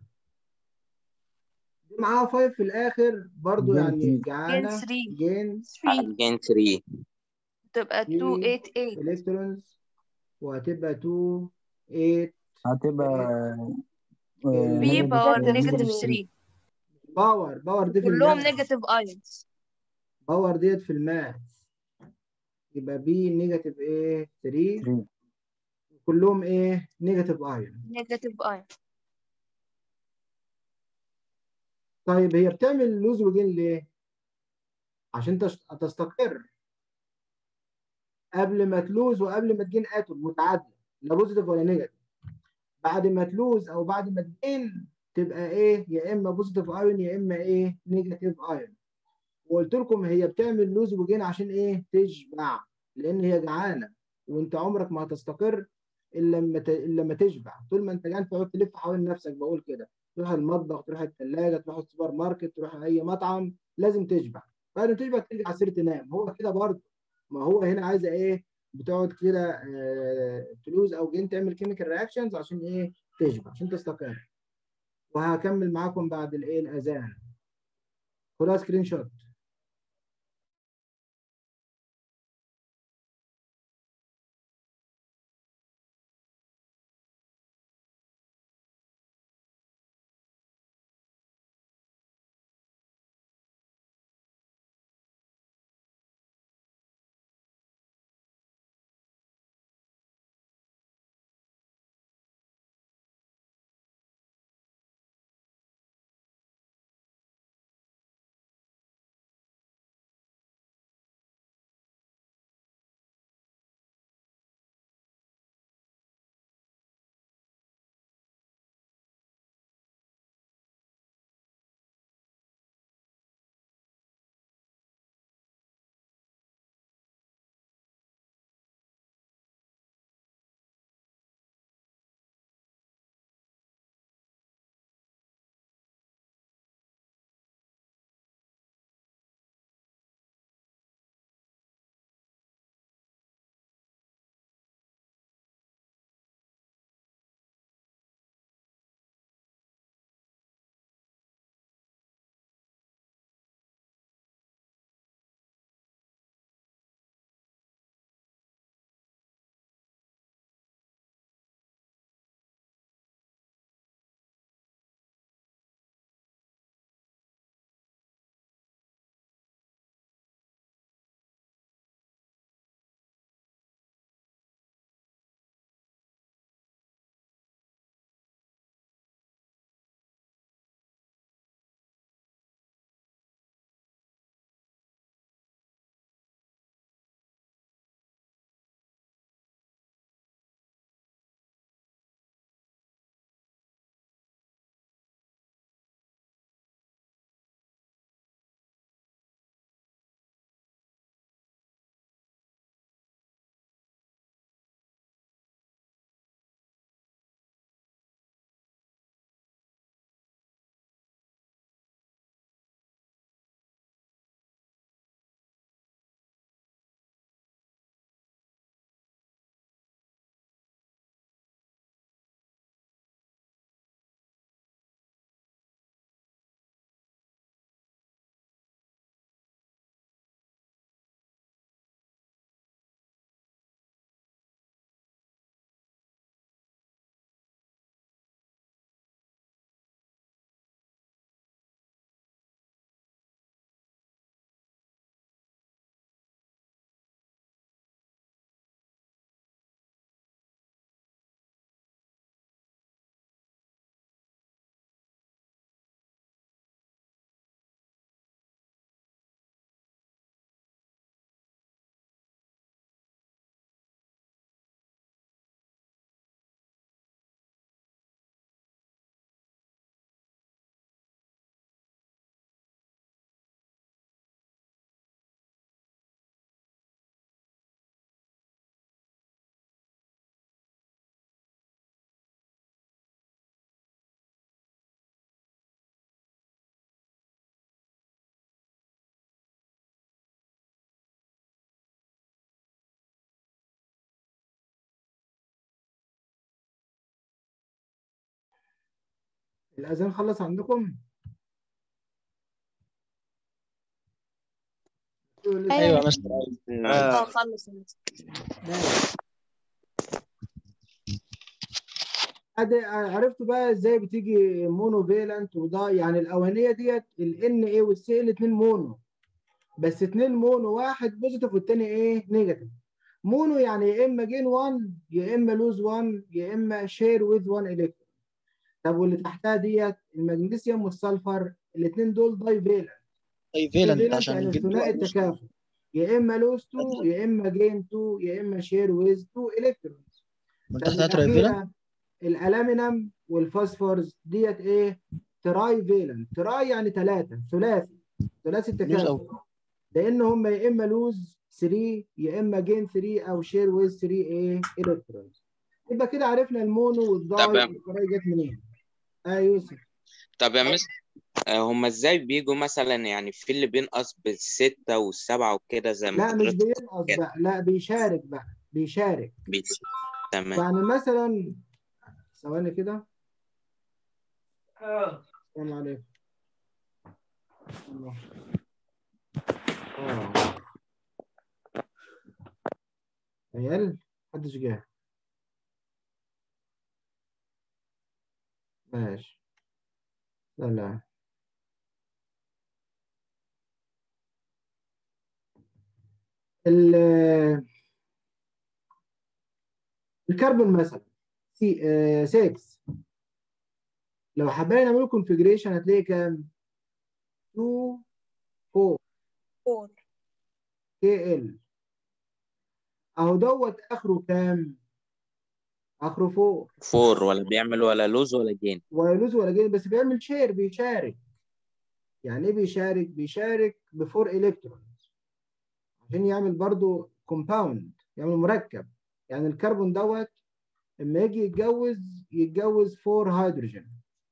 دي معاها 5 في الاخر برضو جين يعني 3 جين جعانه 3 جين 3 جين 3 تبقى 2 3 8 8 الكترونز وهتبقى 2 8 هتبقى بي باور نيجاتيف نيجاتيف 3 باور باور دي في كلهم الماث نيجاتيف ايونز باور ديت في الماث يبقى بي نيجاتيف ايه 3 3 كلهم ايه نيجاتيف ايون نيجاتيف ايون طيب هي بتعمل لوز وجين ليه؟ عشان تش- تستقر قبل ما تلوز وقبل ما تجين اتوم متعادله لا بوزيتيف ولا نيجاتيف بعد ما تلوز او بعد ما تجين تبقى ايه يا اما بوزيتيف ايون يا اما ايه نيجاتيف ايون وقلت لكم هي بتعمل لوز وجين عشان ايه تشبع لان هي جعانه وانت عمرك ما هتستقر الا لما ت... الا لما تشبع طول ما انت جعان تقعد تلف حوالين نفسك بقول كده تروح المطبخ تروح الثلاجه تروح السوبر ماركت تروح اي مطعم لازم تشبع بعد ما تشبع ترجع على السرير تنام هو كده برضه ما هو هنا عايزه ايه بتقعد كده آه، تلوز او جين تعمل كيميكال رياكشنز عشان ايه تشبع عشان تستقر وهكمل معاكم بعد الايه الاذان خدها سكرين شوت الأذان خلص عندكم؟ أيوة ايوه يا يا مستر نعم. اه خلص ماشي. أدي عرفتوا بقى ازاي بتيجي مونو فيلنت وده يعني الاولانيه ديت ال ان ايه والسي الاثنين مونو بس اثنين مونو واحد بوزيتيف والتاني ايه نيجاتيف مونو يعني يا اما جين 1 يا اما لوز 1 يا اما شير وذ 1 الكترون طب واللي تحتها ديت المغنيسيوم والسلفر الاثنين دول داي فيلنت طيب فيلنت فيلنت عشان يعني نجيب ثنائي لوز. التكافؤ يا اما لوز 2 يا اما جين 2 يا اما شير ويز 2 الكترونز من طب تحتها تراي فيلنت الاخيره الالومنيوم والفوسفورز ديت ايه تراي فيلنت تراي يعني ثلاثه ثلاثي ثلاثي لوز التكافؤ او لان هم يا اما لوز 3 يا اما جين 3 او شير ويز 3 ايه الكترونز يبقى كده عرفنا المونو والداي تمام. والتراي جت منين اه يوسف طب يا مس آه، هما ازاي بيجوا مثلا يعني في اللي بينقص بالستة والسبعة وكده زي ما لا مش حضرتك بينقص كده بقى لا بيشارك بقى بيشارك بيس تمام يعني مثلا ثواني كده السلام عليكم الله. آه. عيال محدش جه ماشي سلام ال الكربون مثلا سي 6 لو حبينا نعمل كونفيجريشن هتلاقي كام 2 4 4 كي ال اهو دوت اخره كام اخره 4 فور ولا بيعمل ولا لوز ولا جين ولا يلوز ولا جين بس بيعمل شير بيشارك يعني ايه بيشارك بيشارك بفور الكترونز عشان يعمل برضو كومباوند يعمل مركب يعني الكربون دوت لما يجي يتجوز يتجوز فور هيدروجين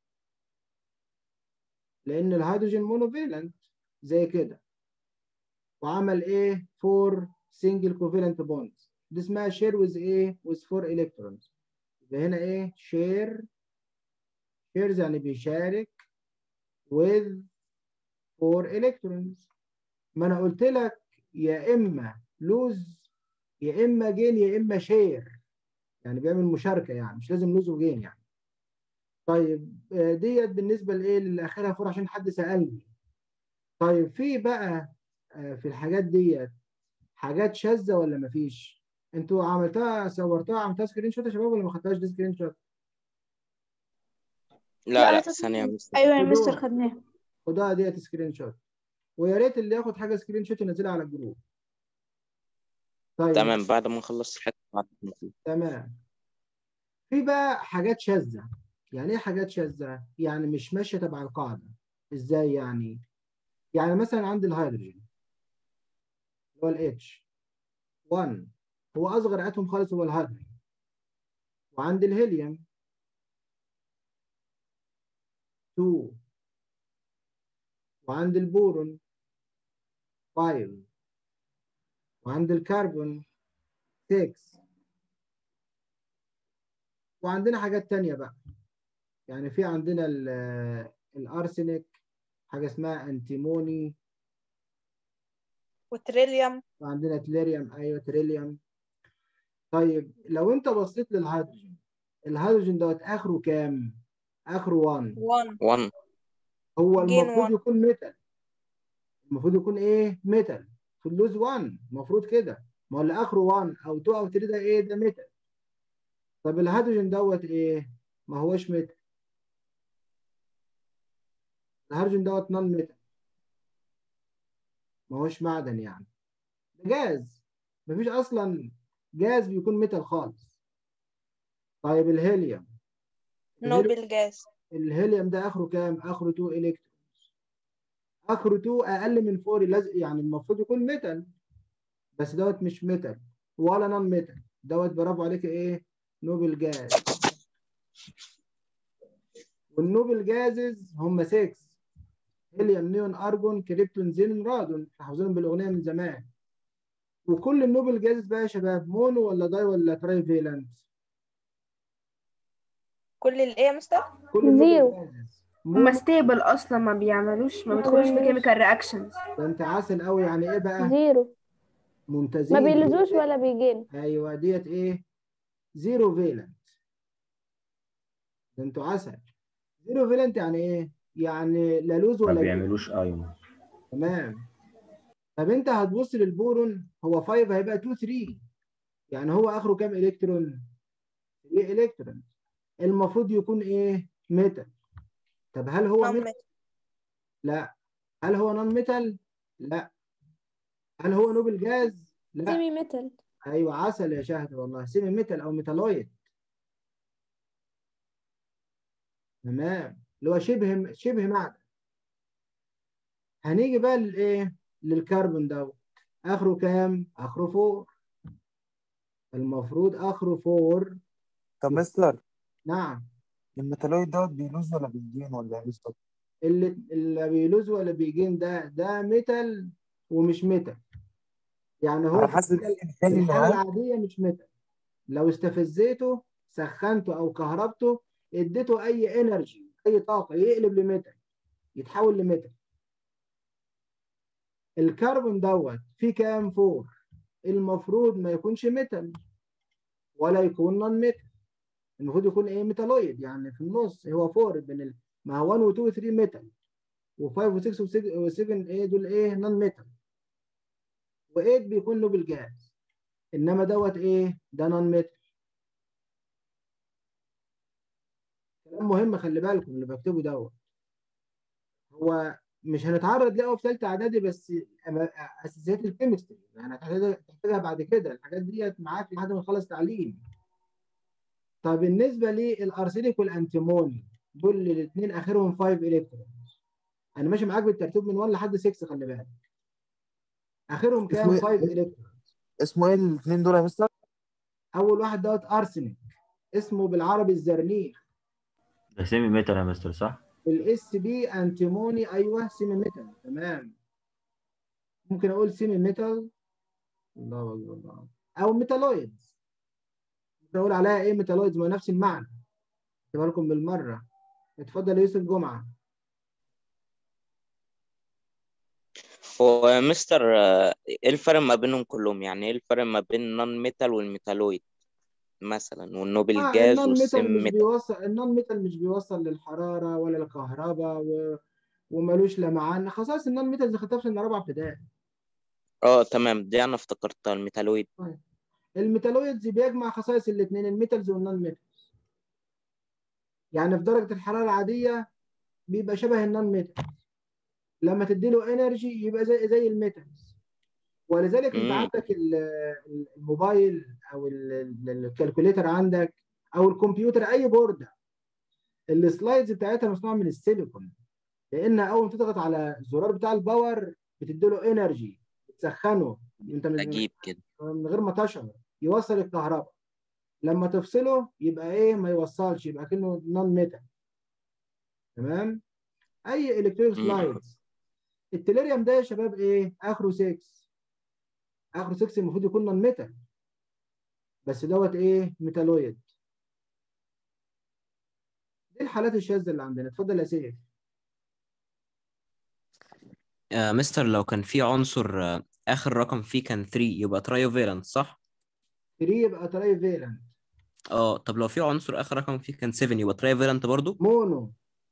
لان الهيدروجين مونوفيلنت زي كده وعمل ايه فور سنجل كوفالنت بوندز دي اسمها شير ويز ايه ويز فور الكترونز يبقى هنا ايه شير شيرز يعني بيشارك with four electrons ما انا قلت لك يا اما لوز يا اما جين يا اما شير يعني بيعمل مشاركه يعني مش لازم لوز وجين يعني طيب آه، ديت بالنسبه لايه اللي اخرها فور عشان حد سالني طيب في بقى آه، في الحاجات ديت حاجات شاذه ولا مفيش انتوا عملتها صورتها عملتها سكرين شوت يا شباب ولا ما خدتهاش دي سكرين شوت لا لا ثانية يا مستر ايوه يا خدوها. مستر خدناها خدها ديت سكرين شوت ويا ريت اللي ياخد حاجه سكرين شوت ينزلها على الجروب طيب تمام بعد ما نخلص الحتة بتاعت المفروض. تمام في بقى حاجات شاذة يعني ايه حاجات شاذة؟ يعني مش ماشية تبع القاعدة ازاي يعني؟ يعني مثلا عند الهيدروجين اللي هو ال H 1 هو أصغر أتوم خالص هو الهيدروجين وعند الهيليوم 2 وعند البورون 5 وعند الكربون 6 وعندنا حاجات تانية بقى يعني في عندنا ال- الأرسنك حاجة اسمها أنتيموني وتريليوم وعندنا تليريوم أيوة تريليوم طيب لو أنت بصيت للهيدروجين الهيدروجين دوت آخره كام؟ آخره 1 1 1 هو جين المفروض 1 يكون ميتال المفروض يكون إيه؟ ميتال في اللوز 1 المفروض كده ما هو اللي آخره 1 أو 2 أو 3 ده إيه؟ ده ميتال طب الهيدروجين دوت إيه؟ ما هوش ميتال الهيدروجين دوت نون ميتال ما هوش معدن يعني ده جاز مفيش اصلا جاز بيكون ميتال خالص طيب الهيليوم الهيليوم نوبل جاز الهيليوم ده اخره كام اخره 2 الكترونز اخره 2 اقل من 4 لازم يعني المفروض يكون ميتال بس دوت مش ميتال ولا نون ميتال دوت برافو عليك ايه نوبل جاز والنوبل جازز هم 6 هيليوم نيون ارجون كريبتون زينون رادون حافظينهم بالاغنيه من زمان وكل النوبل جازز بقى يا شباب مونو ولا داي ولا تراي فيلنت كل الايه يا مستر كل النوبل زيرو جازز هما ستيبل اصلا ما بيعملوش ما ما بيدخلوش في بيعملوش. كيميكال رياكشنز ده انت عسل قوي يعني ايه بقى زيرو ممتازين ما بيلزوش ولا بيجين ايوه ديت ايه زيرو فيلنت ده انتوا عسل زيرو فيلنت يعني ايه يعني لا لوز ما ولا جين. بيعملوش ايون تمام طب انت هتبص للبورون هو 5 هيبقى 2 3 يعني هو اخره كام الكترون 3 الكترون المفروض يكون ايه ميتال طب هل هو نون ميتال لا هل هو نون ميتال لا هل هو نوبل جاز لا سيمي ميتال ايوه عسل يا شهد والله سيمي ميتال او ميتالويد تمام اللي هو شبه شبه معدن هنيجي بقى للايه للكربون دوت اخره كام اخره 4 المفروض اخره 4 طب مستر نعم الميتالويد دوت بيلوز ولا بيجين ولا ايه بالظبط؟ اللي اللي بيلوز ولا بيجين ده ده ميتال ومش ميتال يعني هو على في حسب الحالة- الثاني في اللي الحالة ها العادية مش ميتال لو استفزيته سخنته او كهربته اديته اي انرجي اي طاقة يقلب لميتال يتحول لميتال الكربون دوت فيه كام فور المفروض ما يكونش ميتال ولا يكون نون ميتال المفروض يكون ايه ميتالويد يعني في النص هو فور بين ال... ما هو 1 و 2 و 3 ميتال و5 و6 و7 ايه دول ايه نون ميتال و8 بيكون نوبل جاز انما دوت ايه ده نون ميتال كلام مهم خلي بالكم اللي بكتبه دوت هو مش هنتعرض ليه قوي في ثالثه اعدادي بس أما- اساسيات الكيمستري يعني هتحتاجها هتحتاجها بعد كده الحاجات ديت معاك لحد ما نخلص تعليم طب بالنسبه للارسينيك والانتيموني دول الاثنين اخرهم 5 الكترون انا ماشي معاك بالترتيب من 1 لحد 6 خلي بالك اخرهم كام اسمه 5 ايه الكترون اسمه ايه الاثنين دول يا مستر؟ اول واحد دوت ارسنك اسمه بالعربي الزرنيخ ده سيمي ميتال يا مستر صح؟ الاس بي انتيموني ايوه سيمي ميتال تمام ممكن اقول سيمي ميتال الله اكبر الله او ميتالويدز ممكن اقول عليها ايه ميتالويدز ما هو نفس المعنى اكتبها لكم بالمره اتفضل يا يوسف جمعه هو مستر آه، ايه الفرق ما بينهم كلهم يعني ايه الفرق ما بين النون ميتال والميتالويد مثلا والنوبل اه جاز النون والسيم ميتال مش ميتال بيوصل النون ميتال مش بيوصل للحراره ولا الكهرباء و... وملوش لمعان خصائص النون ميتال اللي خدتها في سنه رابعه ابتدائي اه تمام دي انا افتكرتها الميتالويد طيب. الميتالويدز بيجمع خصائص الاثنين الميتالز والنون ميتالز يعني في درجه الحراره العاديه بيبقى شبه النون ميتال لما تديله انرجي يبقى زي زي الميتالز ولذلك انت مم. عندك ال- ال- الموبايل او ال- ال- الكالكوليتر عندك او الكمبيوتر اي بورده السلايدز بتاعتها مصنوعه من السيليكون لان اول ما تضغط على الزرار بتاع الباور بتديله انرجي بتسخنه انت من اجيب كده من غير ما تشعر يوصل الكهرباء لما تفصله يبقى ايه ما يوصلش يبقى كأنه نون ميتال تمام اي الكترونيك مم. سلايدز التليريوم ده يا شباب ايه اخره 6 اخره 6 المفروض يكون نون ميتال بس دوت ايه ميتالويد دي الحالات الشاذه اللي عندنا اتفضل يا سيف آه مستر لو كان في عنصر آه آخر رقم فيه كان 3 يبقى ترايوفيرنت صح؟ 3 يبقى تراي فيلنت اه طب لو في عنصر آخر رقم فيه كان 7 يبقى ترايوفيرنت برضو؟ مونو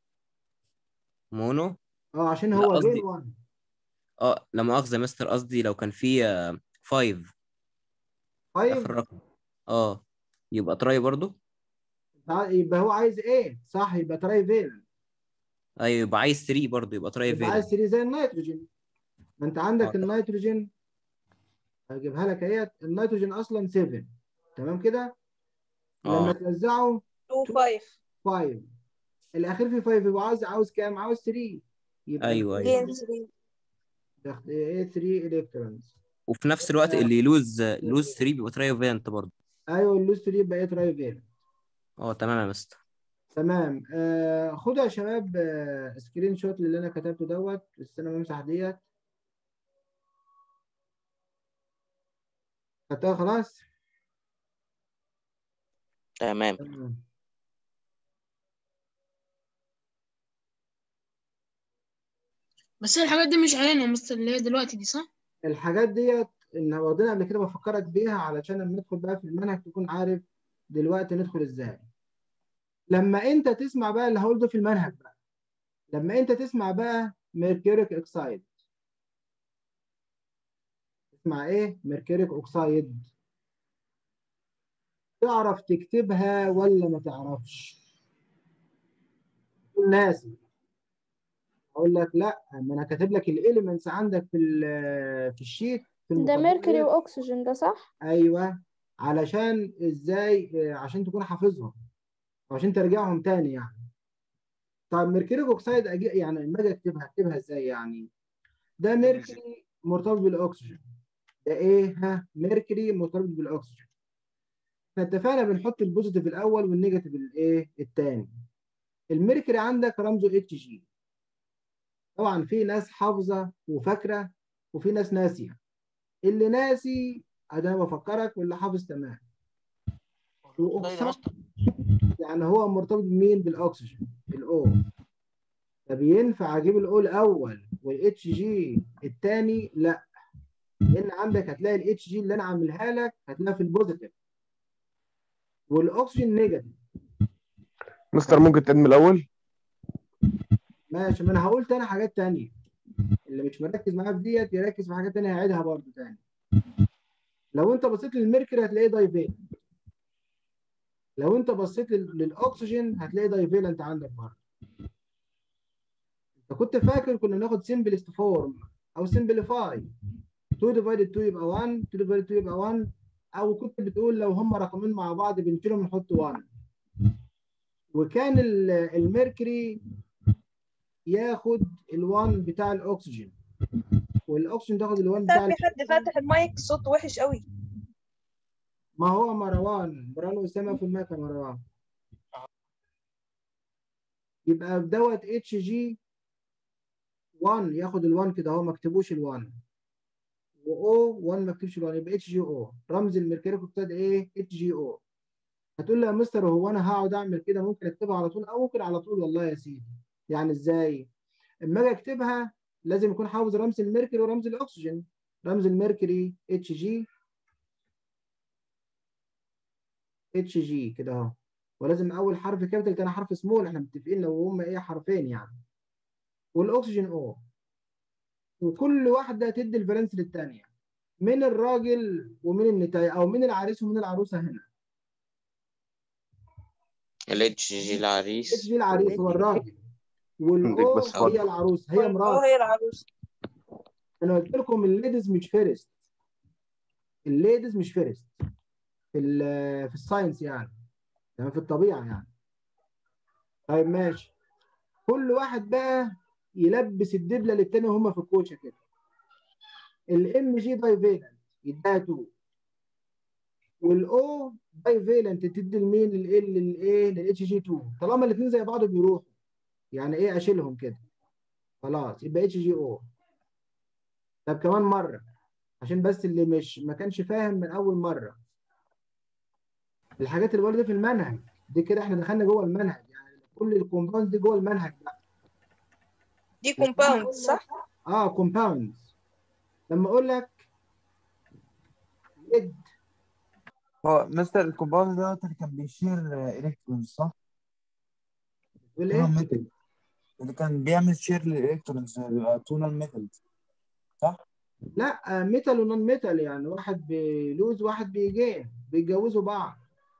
مونو؟ اه عشان لا هو غير قصدي 1 اه لا مؤاخذة يا مستر قصدي لو كان فيه 5 آخر 5 رقم اه يبقى تراي برضو؟ يبقى هو عايز ايه صح يبقى تراي فيلنت ايوه يبقى عايز 3 برضو يبقى يبقى عايز ترايوفيرنت 3 زي النيتروجين ما انت اه عندك طب النيتروجين هجيبها لك اهيت النيتروجين اصلا 7 تمام كده لما اه توزعه 2 5 5 الاخير في 5 يبقى عاوز عاوز كام عاوز 3 يبقى ايوه ايوه جين 3 ده ايه 3 الكترونز وفي نفس الوقت اللي يلوز لوز 3 بيبقى ترايوفيرنت برضو ايوه اللوز 3 يبقى ايه تراي فيلنت اه تمام يا مستر تمام آه خدوا يا شباب آه سكرين شوت اللي انا كتبته دوت استنى ما امسح ديت خدتها خلاص تمام تمام بس هي الحاجات دي مش علينا مثل اللي هي دلوقتي دي صح؟ الحاجات ديت ان واخدينها قبل كده بفكرك بيها علشان لما ندخل بقى في المنهج تكون عارف دلوقتي ندخل ازاي لما انت تسمع بقى اللي هقول ده في المنهج بقى لما انت تسمع بقى ميركوريك اوكسايد تسمع ايه ميركوريك اوكسايد تعرف تكتبها ولا ما تعرفش تقول ناسي اقول لك لا ما انا كاتب لك الاليمنتس عندك في ال- في الشيت في ده المقدمه ميركوري ديت. واكسجين ده صح ايوه علشان ازاي آه، عشان تكون حافظهم عشان ترجعهم تاني يعني طب ميركوريك اوكسايد أجي يعني لما اجي اكتبها اكتبها ازاي يعني ده ميركوري مرتبط بالاكسجين ده ايه ها ميركوري مرتبط بالاكسجين احنا اتفقنا بنحط البوزيتيف الاول والنيجاتيف الايه الثاني الميركوري عندك رمزه اتش جي طبعا في ناس حافظه وفاكره وفي ناس ناسيه اللي ناسي انا بفكرك واللي حافظ تمام واكسجين يعني هو مرتبط بمين بالاكسجين الاو طب ينفع اجيب الاو الاول والاتش جي الثاني لا لان عندك هتلاقي الاتش جي اللي انا عاملها لك هتلاقيها في البوزيتيف والاكسجين نيجاتيف مستر ممكن تقدم الاول ماشي ما انا هقول تاني حاجات تانية اللي مش مركز معايا في ديت يركز في حاجات تانية هعيدها برضو تاني لو انت بصيت للميركوري هتلاقيه دايفيلنت لو انت بصيت لل- للاكسجين هتلاقي دايفيلنت عندك برضه انت كنت فاكر كنا بناخد سمبلست فورم او سمبليفاي 2 ديفايدد 2 يبقى 1 2 ديفايدد 2 يبقى 1 او كنت بتقول لو هم رقمين مع بعض بنشيلهم نحط 1 وكان ال- الميركوري ياخد ال1 بتاع الاكسجين والاكسجين تاخد ال1 بتاع في حد فاتح المايك صوت وحش قوي ما هو مروان مروان اسامه في المايك يا مروان يبقى دوت اتش جي 1 ياخد ال1 كده اهو ما اكتبوش ال1 واو 1 ما اكتبش ال1 يبقى اتش جي او رمز الميركوريك اوكسيد ايه اتش جي او هتقول لي يا مستر هو انا هقعد اعمل كده ممكن اكتبها على طول او ممكن على طول والله يا سيدي يعني ازاي اما اجي اكتبها لازم يكون حافظ رمز الميركوري ورمز الاكسجين رمز الميركوري اتش جي اتش جي كده اهو ولازم اول حرف كابيتال تاني حرف سمول احنا متفقين لو هم ايه حرفين يعني والاكسجين او وكل واحده تدي الفالنس للثانيه من الراجل ومن النتاية او من العريس ومن العروسه هنا الاتش جي العريس اتش جي العريس هو الراجل والاو بس اتفضل. هي العروس هي اه مرات هي العروس انا قلت لكم الليديز مش فيرست الليديز مش فيرست في ال- في الساينس يعني تمام في الطبيعه يعني طيب ماشي كل واحد بقى يلبس الدبله للتاني وهم في الكوشه كده الام جي دايفيلنت يديها 2 والاو دايفيلنت تدي لمين للايه للايه للاتش جي 2 طالما الاثنين زي بعض بيروحوا يعني ايه اشيلهم كده خلاص يبقى اتش جي او طب كمان مره عشان بس اللي مش ما كانش فاهم من اول مره الحاجات اللي برضه في المنهج دي كده احنا دخلنا جوه المنهج يعني كل الكومباوند دي جوه المنهج بقى دي كومباوند صح؟ اه كومباوند لما اقول لك ليد هو مستر الكومباوند ده اللي كان بيشير الكترونز صح؟ بتقول تونال ايه؟ ميتال اللي كان بيعمل شير للالكترونز بيبقى تونال ميتال صح؟ لا ميتال ونون ميتال يعني واحد بيلوز واحد بيجين بيتجوزوا بعض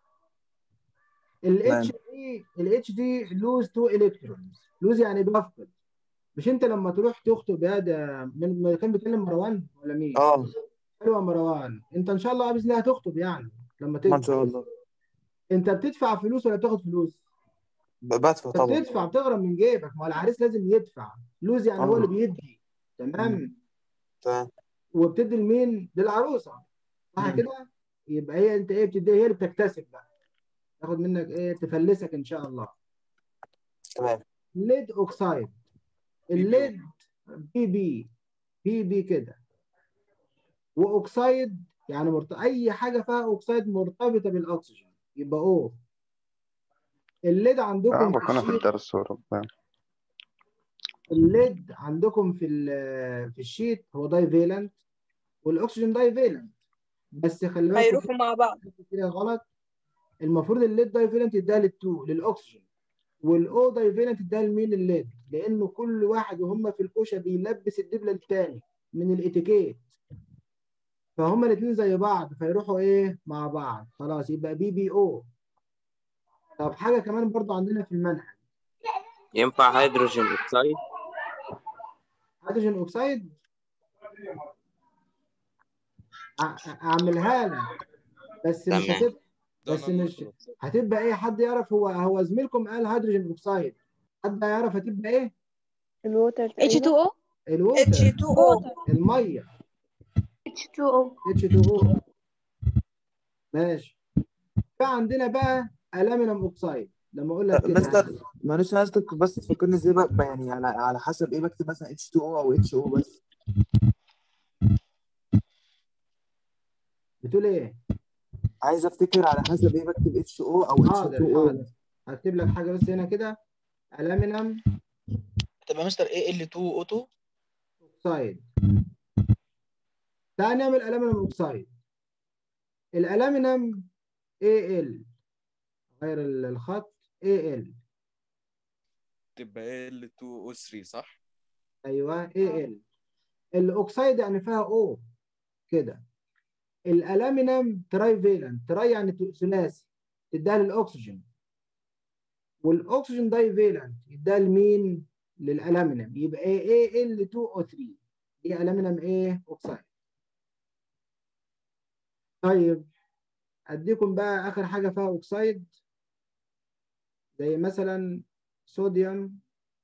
الاتش دي الاتش دي لوز تو الكترونز لوز يعني بيفقد مش انت لما تروح تخطب يا ده من من- كان بيتكلم مروان ولا مين؟ اه حلوه مروان انت ان شاء الله باذن الله هتخطب يعني لما ما تكبر ان شاء الله انت بتدفع فلوس ولا بتاخد فلوس؟ ب- بدفع انت طبعا بتدفع بتغرم من جيبك ما هو العريس لازم يدفع لوز يعني هو اه اللي بيدي تمام تمام وبتدي لمين؟ للعروسه صح مم. كده؟ يبقى هي انت ايه بتدي هي اللي بتكتسب بقى تاخد منك ايه تفلسك ان شاء الله تمام ليد اوكسايد الليد بي بي بي بي كده واوكسايد يعني مرت... اي حاجه فيها اوكسايد مرتبطه بالاكسجين يبقى او الليد اه عندكم في بكون في الشيت الدرس وربنا الليد عندكم في ال- في الشيت هو داي فيلنت والاكسجين داي فيلنت بس خلي بالكم هيروحوا مع بعض في كده غلط المفروض الليد داي فيلنت يديها للتو للاكسجين والاو داي فيلنت يديها لمين الليد لانه كل واحد وهم في الكوشه بيلبس الدبله الثاني من الاتيكيت فهم الاثنين زي بعض فيروحوا ايه مع بعض خلاص يبقى بي بي او طب حاجه كمان برضو عندنا في المنهج ينفع هيدروجين اوكسيد هيدروجين اوكسيد أ- اعملها لك بس مش تمام. هتبقى بس مش هتبقى ايه حد يعرف هو هو زميلكم قال هيدروجين اوكسيد حد يعرف هتبقى ايه الووتر H2O الووتر H2O الميه H2O H2O ماشي في عندنا بقى الومنيوم اوكسيد لما اقول لك كده مستر معلش انا عايزك بس تفكرني ازاي بقى بقى يعني على على حسب ايه بكتب مثلا H2O او HO بس بتقول ايه عايز افتكر على حسب ايه بكتب HO او حاضر H2O حاضر هكتب لك حاجه بس هنا كده الومنيوم تبقى مستر ايه ال2 اوتو اوكسيد تعال نعمل الومنيوم اوكسيد الالومنيوم AL غير ال- الخط AL تبقى L2O3 صح؟ ايوه AL الاوكسيد يعني فيها O كده الالومنيوم تراي فيلنت تراي يعني ت- ثلاثي تديها للاكسجين والاكسجين داي فيلنت يديها لمين؟ للالومنيوم يبقى AL2O3 دي الومنيوم ايه؟ اوكسيد طيب اديكم بقى اخر حاجه فيها اوكسيد زي مثلا صوديوم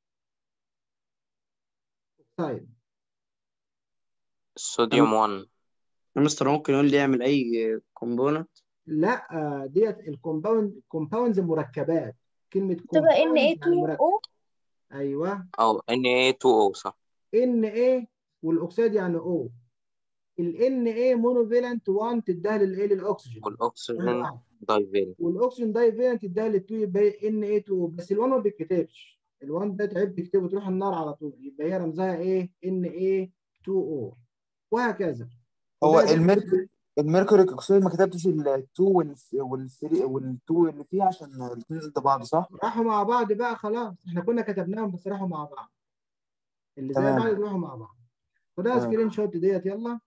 اوكسيد الصوديوم 1 مستر ممكن يقول لي يعمل اي كومبوننت لا آه، ديت الكومباوند كومباوندز مركبات كلمه تبقى compound يعني Na2O مركب. ايوه او Na2O صح ان ايه والاكسيد يعني او الان ايه مونوفيلنت 1 تديها للايه للاكسجين والاكسجين دايفيل والاكسجين دايفيلنت تديها لل2 يبقى ان ايه 2 بس ال1 ما بيتكتبش ال1 ده تعب تكتبه تروح النار على طول يبقى هي رمزها ايه ان ايه 2 او وهكذا هو وده- ده- الميركوري الميركوري اوكسيد ما كتبتش ال2 وال3 وال2 اللي فيه عشان الاثنين ضد بعض صح؟ راحوا مع بعض بقى خلاص احنا كنا كتبناهم بس راحوا مع بعض اللي زي تمام. بعض يروحوا مع بعض خدها تمام. سكرين شوت ديت يلا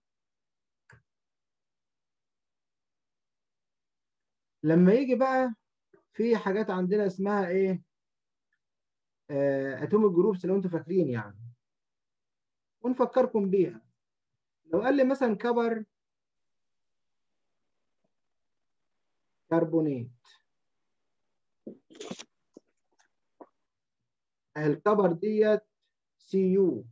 لما يجي بقى في حاجات عندنا اسمها ايه اتوميك جروبس لو انتوا فاكرين يعني ونفكركم بيها لو قال لي مثلا كبر كربونات الكبر ديت سي يو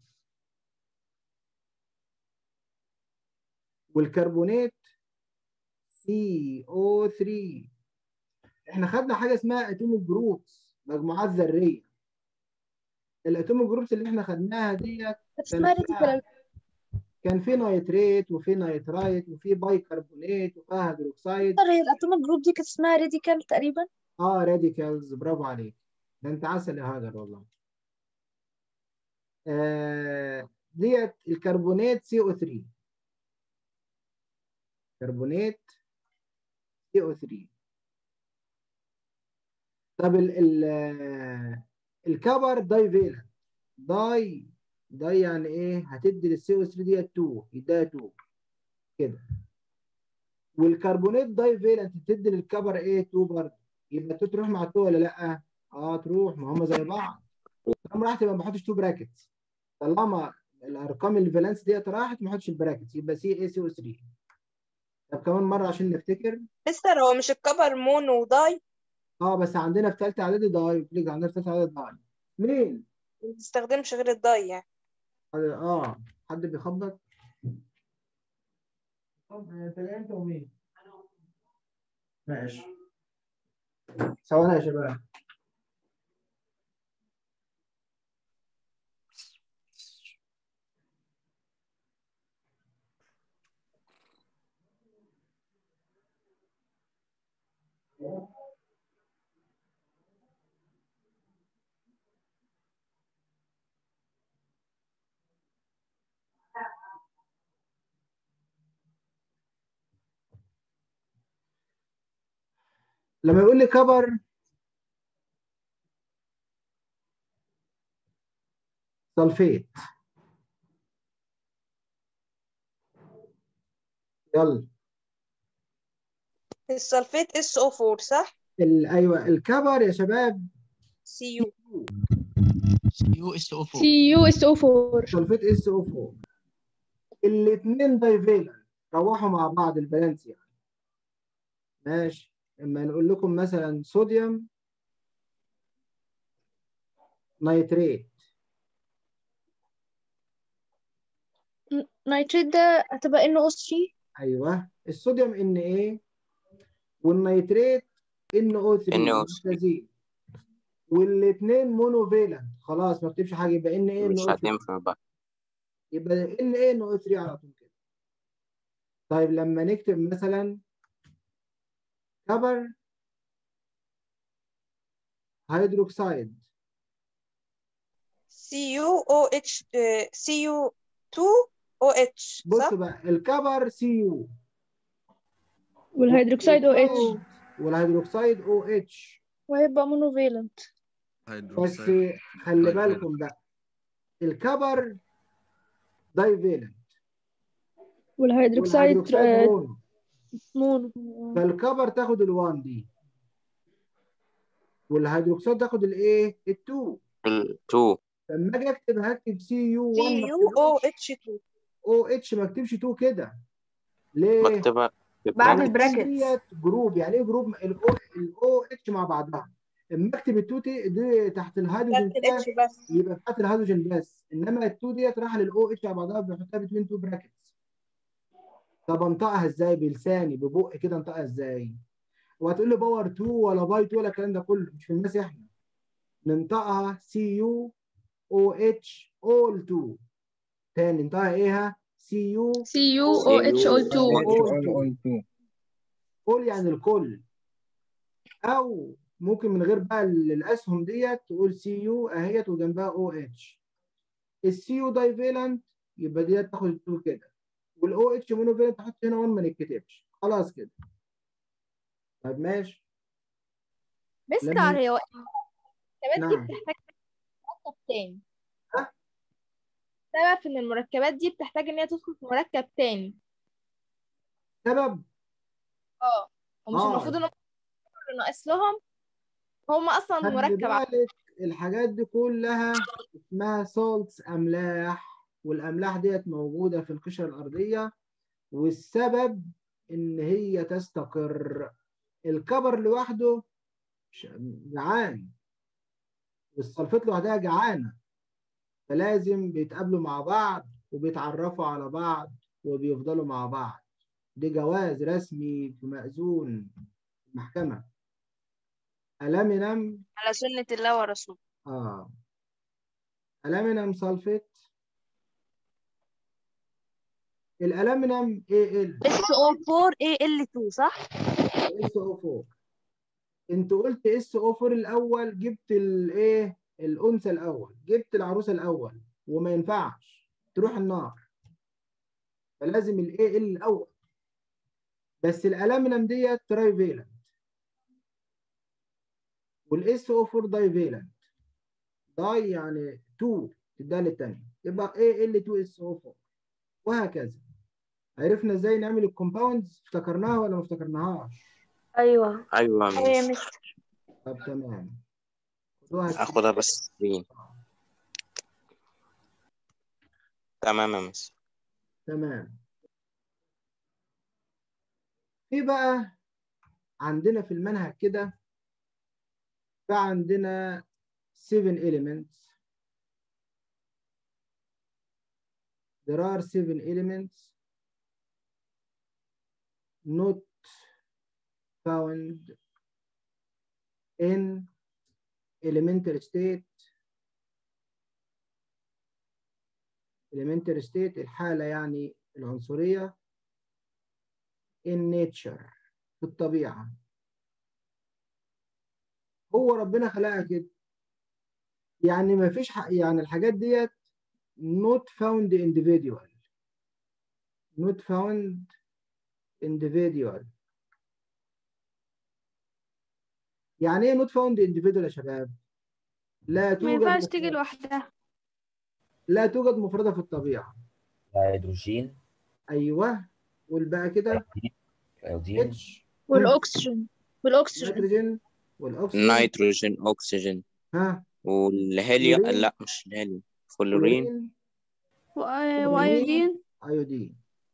والكربونات سي او 3 احنا خدنا حاجه اسمها اتوميك جروبس مجموعات ذريه الاتوميك جروبس اللي احنا خدناها ديت اسمها كان ريتيكال فيها كان في نيتريت وفي نيترايت وفي بايكربونات وفيها هيدروكسيد هي الاتوميك جروب دي كانت اسمها راديكال تقريبا اه راديكالز برافو عليك ده انت عسل يا هاجر والله آه ديت الكربونات سي او 3 كربونات سي او 3 طب ال ال آه، الكبر داي فيلنت داي داي يعني ايه هتدي للسي او 3 ديت 2 يديها 2 كده والكربونات داي فيلنت تدي للكبر ايه 2 برضه يبقى 2 تروح مع 2 ولا لا؟ اه تروح ما هم زي بعض طالما راحت يبقى ما احطش 2 براكتس طالما الارقام الفالنس ديت راحت ما احطش البراكتس يبقى سي اي سي او 3 طب كمان مره عشان نفتكر مستر هو مش الكبر مون وداي اه بس عندنا في ثالثه اعدادي داي بليز عندنا في ثالثه اعدادي داي مين؟ ما بتستخدمش غير الداي يعني اه حد بيخبط طب انت انت ومين؟ ماشي ثواني يا شباب لما يقول لي كبر سلفيت يلا السلفيت اس او 4 صح ال... ايوه الكبر يا شباب سي يو سي يو اس او 4 سي يو اس او 4 سلفيت اس او 4 الاثنين دايفيلنت روحوا مع بعض البالانس يعني ماشي اما نقول لكم مثلا صوديوم نيتريت نيتريت ده هتبقى انه او 3 ايوه الصوديوم ان ايه والنيتريت ان او 3 NO3. ممتازين والاثنين مونوفيلنت خلاص ما اكتبش حاجه يبقى ان ايه ان مش او 3 هتنفع بقى يبقى ان ايه ان او 3 على طول كده طيب لما نكتب مثلا كبر هيدروكسيد سي يو او اتش سي يو 2 او اتش بص صح بقى الكبر سي يو والهيدروكسيد او اتش والهيدروكسيد او اتش وهيبقى مونوفيلنت بس خلي بالكم بقى الكبر دايفيلنت والهيدروكسيد والهيدروكسيد آه، مونو مونو فالكبر تاخد ال1 دي والهيدروكسيد تاخد الايه ال2 2 لما اجي اكتب هكتب سي يو 1 سي يو او اتش 2 او اتش ما اكتبش 2 كده ليه؟ بكتبها بعد بالبراكت. البراكتس ديت جروب يعني ايه جروب الاو اتش مع بعضها اما اكتب التو تي دي تحت الهيدروجين بتاعت كده الاتش بس يبقى بتاعت الهيدروجين بس انما التو ديت رايحه للاو اتش مع بعضها بنحطها بين تو براكتس طب انطقها ازاي بلساني ببق كده انطقها ازاي وهتقول لي باور 2 ولا باي 2 ولا الكلام ده كله مش في الماس احنا ننطقها سي يو او اتش اول 2 تاني ننطقها ايه سي يو سي يو او اتش او 2 اول 2 قول يعني الكل او ممكن من غير بقى ال- الاسهم ديت تقول سي يو اهيت وجنبها او اتش السي يو دايفيلنت يبقى ديت تاخد التو كده والاو اتش مونوفيلنت تحط هنا 1 ما نتكتبش خلاص كده طيب ماشي مستر لما- هي المركبات دي نعم. بتحتاج مركب تاني سبب ان المركبات دي بتحتاج ان هي تدخل في مركب تاني سبب اه ومش آه. المفروض ان هم اللي ناقص لهم هم اصلا خلي مركب ع- بالك الحاجات دي كلها اسمها سولتس املاح والاملاح ديت موجوده في القشره الارضيه والسبب ان هي تستقر الكبر لوحده ش- جعان والسلفيت لوحدها جعانه فلازم بيتقابلوا مع بعض وبيتعرفوا على بعض وبيفضلوا مع بعض دي جواز رسمي في مأذون المحكمة ألمنم على سنة الله ورسوله آه ألمنم سلفيت الألمنم AL اس او 4 اي ال 2 صح؟ SO4 انت قلت SO4 الأول جبت الإيه الأنثى الأول جبت العروسة الأول وما ينفعش تروح النار فلازم ال AL الأول بس الألمنم ديت ترايفيلنت والاس او 4 دايفيلنت داي يعني 2 تديها للتانية يبقى ايه ال 2 اس او 4 وهكذا عرفنا ازاي نعمل الكومباوندز افتكرناها ولا ما افتكرناهاش ايوه ايوه ايوه يا ماشي مستر طب تمام خدوها اخدها بس سكرين تمام يا مس تمام في بقى عندنا في المنهج كده فعندنا 7 elements there are seven elements not found in elementary state elementary state الحالة يعني العنصرية in nature في الطبيعة هو ربنا خلقها كده يعني ما فيش حق يعني الحاجات ديت not found individual not found individual يعني ايه نوت فاوند انديفيدوال يا شباب لا ما توجد ينفعش تيجي مفردة لوحدها لا توجد مفردة في الطبيعة هيدروجين ايوه قول بقى كده ايودين اتش والأكسجين والأكسجين نيتروجين والاكسجين نيتروجين اكسجين ها والهيليوم كلورين لا مش الهيليوم فلورين كلورين وأ- كلورين وأيودين ايودين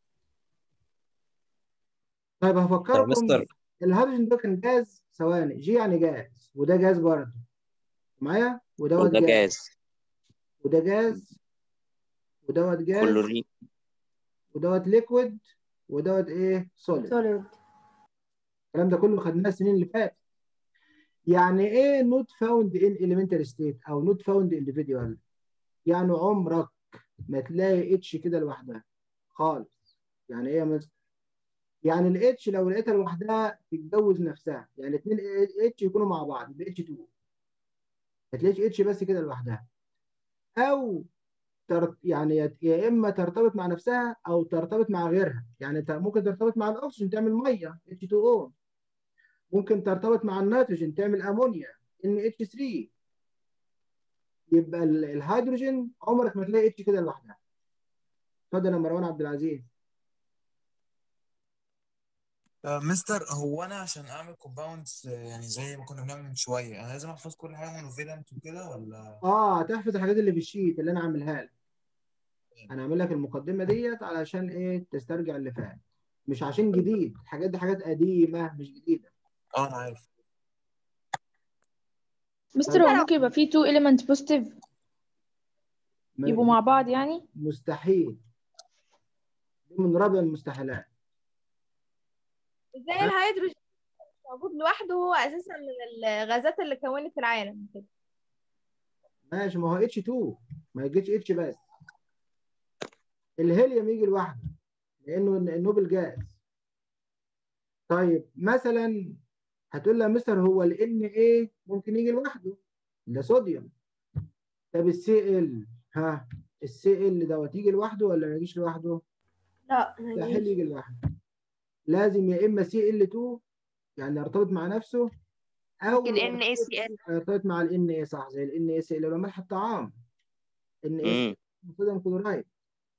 طيب طب هفكركم مستر الهيدروجين ده كان جاز ثواني جي يعني جاز وده جاز برضه معايا ودوت وده جاز جاز وده جاز ودوت جاز كلورين ودوت ليكويد ودوت ايه سوليد سوليد الكلام ده كله خدناه السنين اللي فاتت يعني ايه نوت فاوند ان elementary ستيت او نوت فاوند individual يعني عمرك ما تلاقي اتش كده لوحدها خالص يعني ايه يا مستر يعني الاتش لو لقيتها لوحدها تتجوز نفسها يعني اثنين اتش يكونوا مع بعض يبقى اتش 2 ما تلاقيش اتش بس كده لوحدها او تر... يعني يا يا اما ترتبط مع نفسها او ترتبط مع غيرها يعني انت ممكن ترتبط مع الاكسجين تعمل ميه H2O ممكن ترتبط مع النيتروجين تعمل امونيا NH3 يبقى ال- الهيدروجين عمرك ما تلاقي اتش كده لوحدها اتفضل يا مروان عبد العزيز آه، مستر هو انا عشان اعمل كومباوندز يعني زي ما كنا بنعمل من شويه انا لازم احفظ كل حاجه مونوفيلنت وكده ولا اه هتحفظ الحاجات اللي في الشيت اللي انا عاملها لك انا عامل لك المقدمه ديت علشان ايه تسترجع اللي فات مش عشان جديد الحاجات دي حاجات قديمه مش جديده اه انا عارف مستر هو ممكن يبقى فيه two element positive م- يبقوا مع بعض يعني مستحيل دي من رابع المستحيلات ازاي الهيدروجين موجود لوحده وهو اساسا من الغازات اللي كونت العالم كده ماشي ما هو اتش 2 ما يجيش اتش بس الهيليوم يجي لوحده لانه النوبل جاز طيب مثلا هتقول لي يا مستر هو ال Na ممكن يجي لوحده ده صوديوم طب السي ال ها السي ال دوت يجي لوحده ولا ما يجيش لوحده؟ لا ما مستحيل يجيش يجي لوحده لازم يا اما سي ال 2 يعني يرتبط مع نفسه او ممكن NaCl يرتبط مع ال Na صح زي ال NaCl اللي هو ملح الطعام NaCl امم صوديوم كلورايد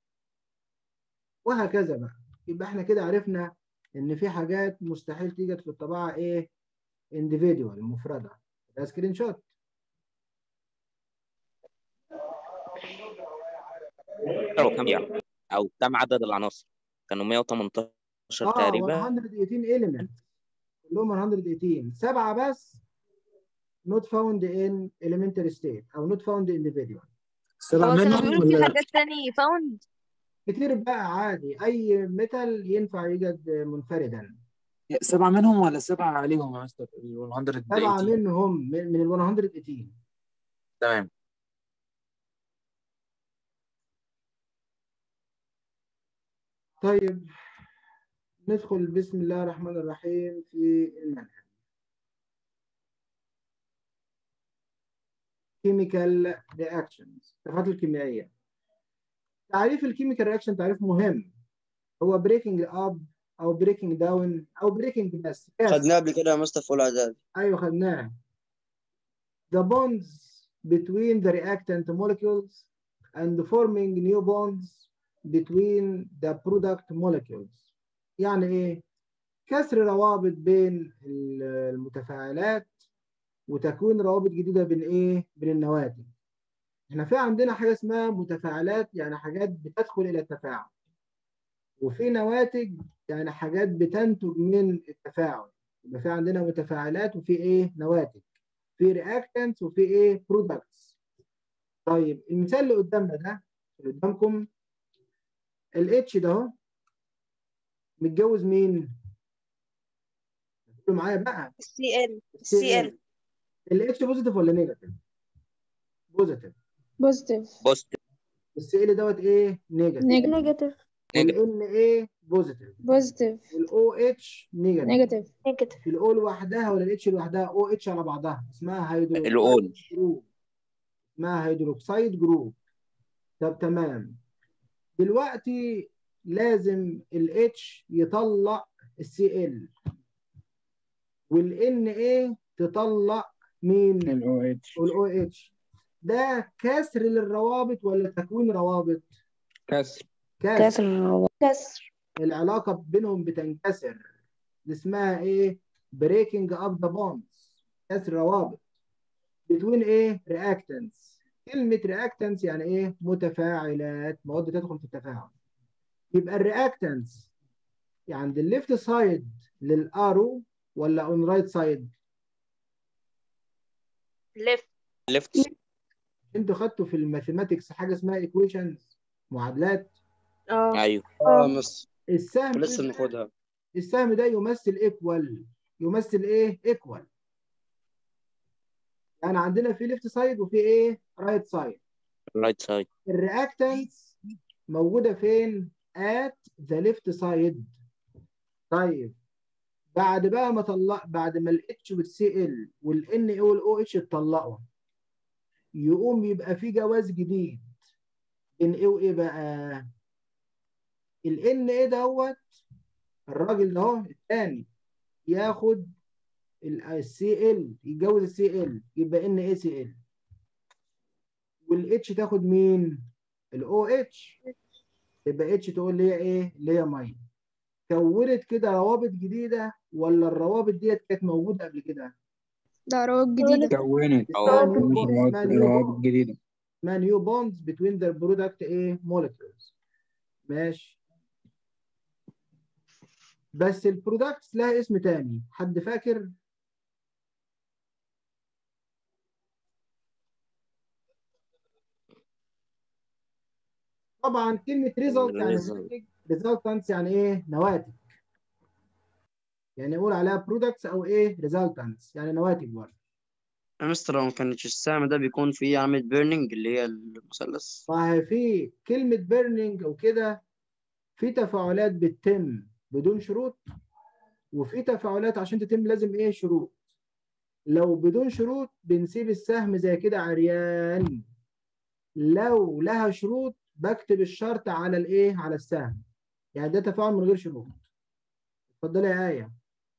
وهكذا بقى يبقى احنا كده عرفنا ان في حاجات مستحيل تيجي في الطباعه ايه individual مفرده ده سكرين شوت أو كم يعني او كم عدد العناصر كانوا 118 اه تقريبا 118 element كلهم 118 سبعه بس not found in elementary state او not found individual سبعة هو كانوا منهم بيقولوا في ولا حاجات تاني فاوند كتير بقى عادي اي ميتال ينفع يوجد منفردا سبعة منهم ولا سبعة عليهم يا مستر ال سبعه 118 منهم من من ال 118 تمام طيب ندخل بسم الله الرحمن الرحيم في المنهج chemical reactions التفاعلات الكيميائية تعريف الكيميكال رياكشن تعريف مهم هو breaking up أو breaking down أو breaking بس بس خدناه قبل كده يا مستر في اولى اعدادي أيوه خدناه the bonds between the reactant molecules and forming new bonds between the product molecules يعني ايه كسر روابط بين ال- المتفاعلات وتكوين روابط جديدة بين ايه بين النواتج احنا في عندنا حاجة اسمها متفاعلات يعني حاجات بتدخل الى التفاعل وفي نواتج يعني حاجات بتنتج من التفاعل يبقى في عندنا متفاعلات وفي ايه نواتج في رياكتنتس وفي ايه برودكتس طيب المثال اللي قدامنا ده اللي قدامكم الاتش ده اهو متجوز مين؟ قولوا معايا بقى سي ال سي سي ال ال الاتش بوزيتيف ولا نيجاتيف؟ بوزيتيف بوزيتيف بوزيتيف السي ال دوت ايه؟ نيجاتيف نيجاتيف والان ايه؟ بوزيتيف بوزيتيف والاو اتش نيجاتيف نيجاتيف نيجاتيف الاو لوحدها ولا الاتش لوحدها؟ او اتش على بعضها اسمها هيدروكسيد الأول جروب اسمها هيدروكسيد جروب طب تمام دلوقتي لازم الاتش يطلع السي ال والان ايه تطلق مين ال OH الاو اتش ده كسر للروابط ولا تكوين روابط كسر كسر كسر العلاقة بينهم بتنكسر دي اسمها ايه breaking up the bonds كسر روابط between ايه reactants كلمة reactants يعني ايه متفاعلات مواد تدخل في التفاعل يبقى الرياكتنس يعني عند الليفت سايد للارو ولا اون رايت سايد ليفت ليفت انتوا خدتوا في الماثيماتكس حاجة اسمها ايكويشنز معادلات اه ايوه اه مس السهم لسه ده بناخدها السهم ده يمثل ايكوال يمثل ايه ايكوال يعني عندنا في ليفت سايد وفي ايه رايت سايد رايت سايد الرياكتنس موجودة فين at the left side طيب بعد بقى ما طلع بعد ما ال H وال Cl وال Na وال OH اتطلقوا يقوم يبقى في جواز جديد بين ايه وايه بقى ال Na دوت الراجل ده اهو الثاني ياخد ال Cl يتجوز ال Cl يبقى NaCl وال H تاخد مين ال OH يبقى اتش تقول لي هي ايه؟ اللي هي ميه. كونت كده روابط جديده ولا الروابط ديت كانت موجوده قبل كده؟ ده روابط جديدة كونت اسمها مش نيو روابط اسمها نيو روابط بوند جديدة اسمها نيو بوندز بتوين ذا برودكت ايه؟ مولكيولز. ماشي. بس البرودكتس لها اسم تاني، حد فاكر؟ طبعا كلمة ريزلت يعني Result. ناتج ريزلتنس يعني ايه؟ نواتج. يعني نقول عليها برودكتس او ايه؟ ريزلتنس يعني نواتج برضه. يا مستر لو ما كانش السهم ده بيكون فيه علامة بيرنينج اللي هي المثلث فهي في كلمة بيرنينج او كده في تفاعلات بتتم بدون شروط وفي تفاعلات عشان تتم لازم ايه شروط لو بدون شروط بنسيب السهم زي كده عريان لو لها شروط بكتب الشرط على الايه على السهم يعني ده تفاعل من غير شروط اتفضلي يا آية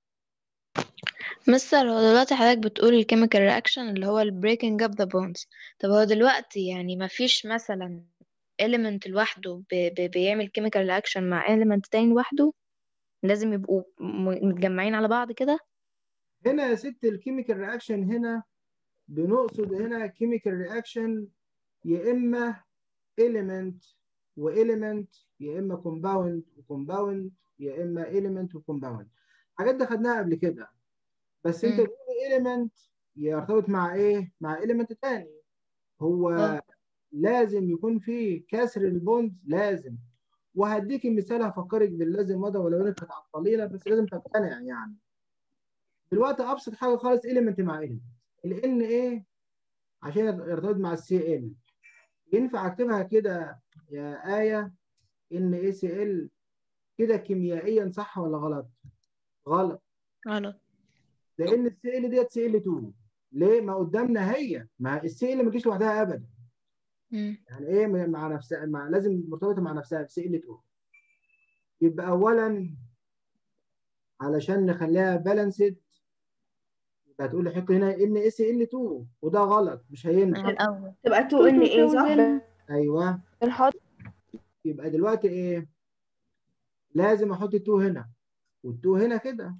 مستر هو دلوقتي حضرتك بتقول الكيميكال رياكشن اللي هو ال breaking up the bonds طب هو دلوقتي يعني ما فيش مثلا element لوحده ب- ب- بيعمل chemical reaction مع element تاني لوحده لازم يبقوا م- متجمعين على بعض كده هنا يا ست الكيميكال رياكشن هنا بنقصد هنا كيميكال رياكشن يا اما element وإيليمنت يا اما كومباوند وكومباوند يا اما element وكومباوند الحاجات دي خدناها قبل كده بس انت مم. تقول element يرتبط مع ايه مع element تاني هو اه لازم يكون في كسر البوند لازم وهديك مثال هفكرك باللازم مضى ولو انك هتعطلينا بس لازم تقتنع يعني دلوقتي ابسط حاجه خالص element مع element ال ان ايه عشان يرتبط مع السي ال ينفع اكتبها كده يا آية ان اي سي ال كده كيميائيا صح ولا غلط؟ غلط غلط لان السي ال ديت سي ال 2 ليه؟ ما قدامنا هي ما السي ال ما تجيش لوحدها ابدا مم. يعني ايه مع نفسها مع لازم مرتبطه مع نفسها سي ال 2 يبقى اولا علشان نخليها بالانسد يبقى هتقول لي حط هنا ان اس ال 2 وده غلط مش هينفع الأول تبقى 2 ان ايه صح؟ ايوه بنحط يبقى دلوقتي ايه لازم احط 2 هنا وال2 هنا كده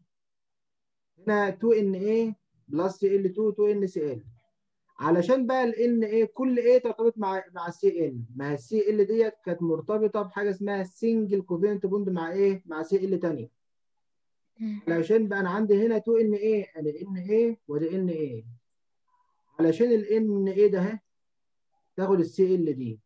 هنا 2 ان ايه بلس ال 2 2 ان سي ال علشان بقى ال ان ايه كل ايه ترتبط مع مع السي ال ما هي السي ال ديت كانت مرتبطه بحاجه اسمها سنجل كوفينت بوند مع ايه مع سي ال ثانيه مم. علشان بقى انا عندي هنا 2 ان ايه ادي ان ايه وادي ان ايه علشان ال ان ايه ده اهي تاخد السي ال دي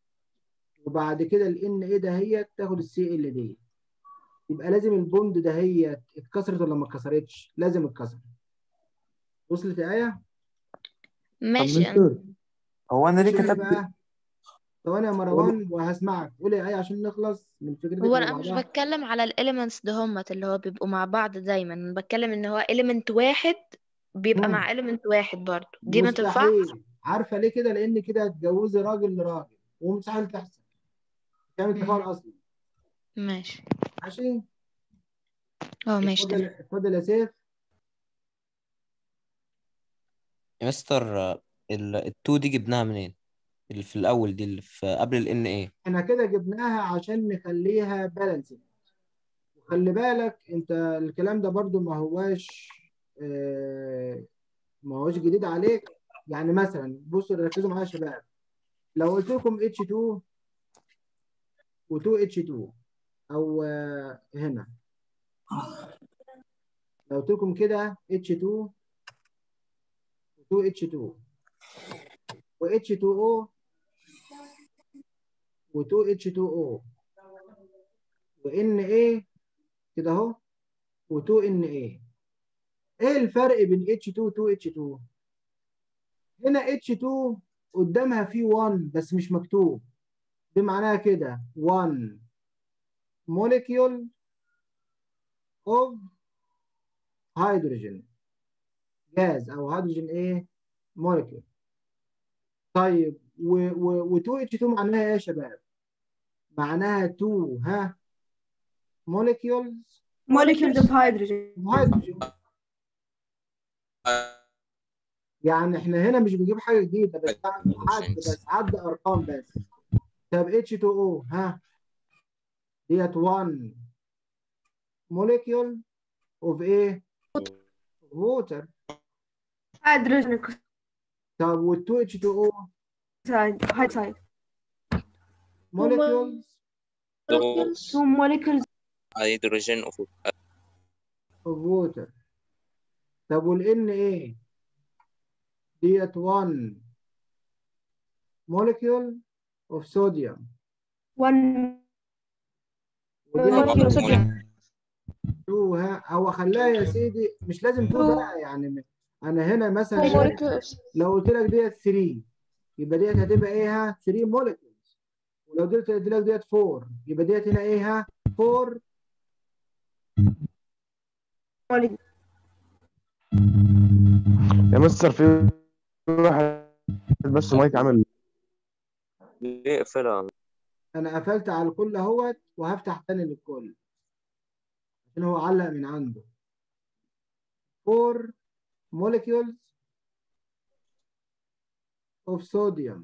وبعد كده ال ان ايه ده هي تاخد السي ال دي يبقى لازم البوند ده هي اتكسرت ولا ما اتكسرتش لازم اتكسرت وصلت يا ايه ماشي أنا هو انا ليه شوفي كتبت بقى ثواني يا مروان وهسمعك قولي يا ايه عشان نخلص من فكرتك هو اللي انا مش بعدها بتكلم على الاليمنتس ده همت اللي هو بيبقوا مع بعض دايما انا بتكلم ان هو element واحد بيبقى مم. مع element واحد برضو دي ما تنفعش مستحيل عارفه ليه كده لان كده هتجوزي راجل لراجل ومستحيل تحصل تعمل تفاعل مم. اصلا ماشي ماشي اه ماشي اتفضل تمام اتفضل يا سيف يا مستر آه، ال التو دي جبناها منين اللي في الاول دي اللي في قبل ال ان ايه احنا كده جبناها عشان نخليها بالانسد وخلي بالك انت الكلام ده برضو ما هواش آه، ما هوش جديد عليك يعني مثلا بصوا ركزوا معايا يا شباب لو قلت لكم H2 و2 H2 او آه، هنا لو قلت لكم كده H2 و2 H2 و H2O و2 H2O و Na كده اهو و2 Na ايه الفرق بين H2 و 2 H2 هنا H2 قدامها في 1 بس مش مكتوب دي معناها كده 1 molecule of hydrogen جاز او هيدروجين ايه molecule طيب و و و 2 H2 معناها ايه يا شباب معناها 2 ها molecules molecules of hydrogen hydrogen يعني احنا هنا مش بنجيب حاجه جديده بس عد بس عد ارقام بس طب H2O ها ديت 1 molecule of ايه water hydrogen طب وال 2 H2O side hydrogen molecules two molecules هيدروجين اوف of water طب وال Na ديت 1 molecule of sodium one وديت molecule of sodium تو ها هو خلاها يا سيدي مش لازم تو بقى يعني انا هنا مثلا إيه؟ لو قلت لك ديت 3 يبقى ديت هتبقى ايه ها 3 molecules ولو قلت قلت لك ديت 4 يبقى ديت هنا ايه ها 4 molecule يا مستر في واحد بس مايك عامل ليه اقفلها انا قفلت على الكل اهوت وهفتح تاني للكل عشان هو علق من عنده 4 molecules of sodium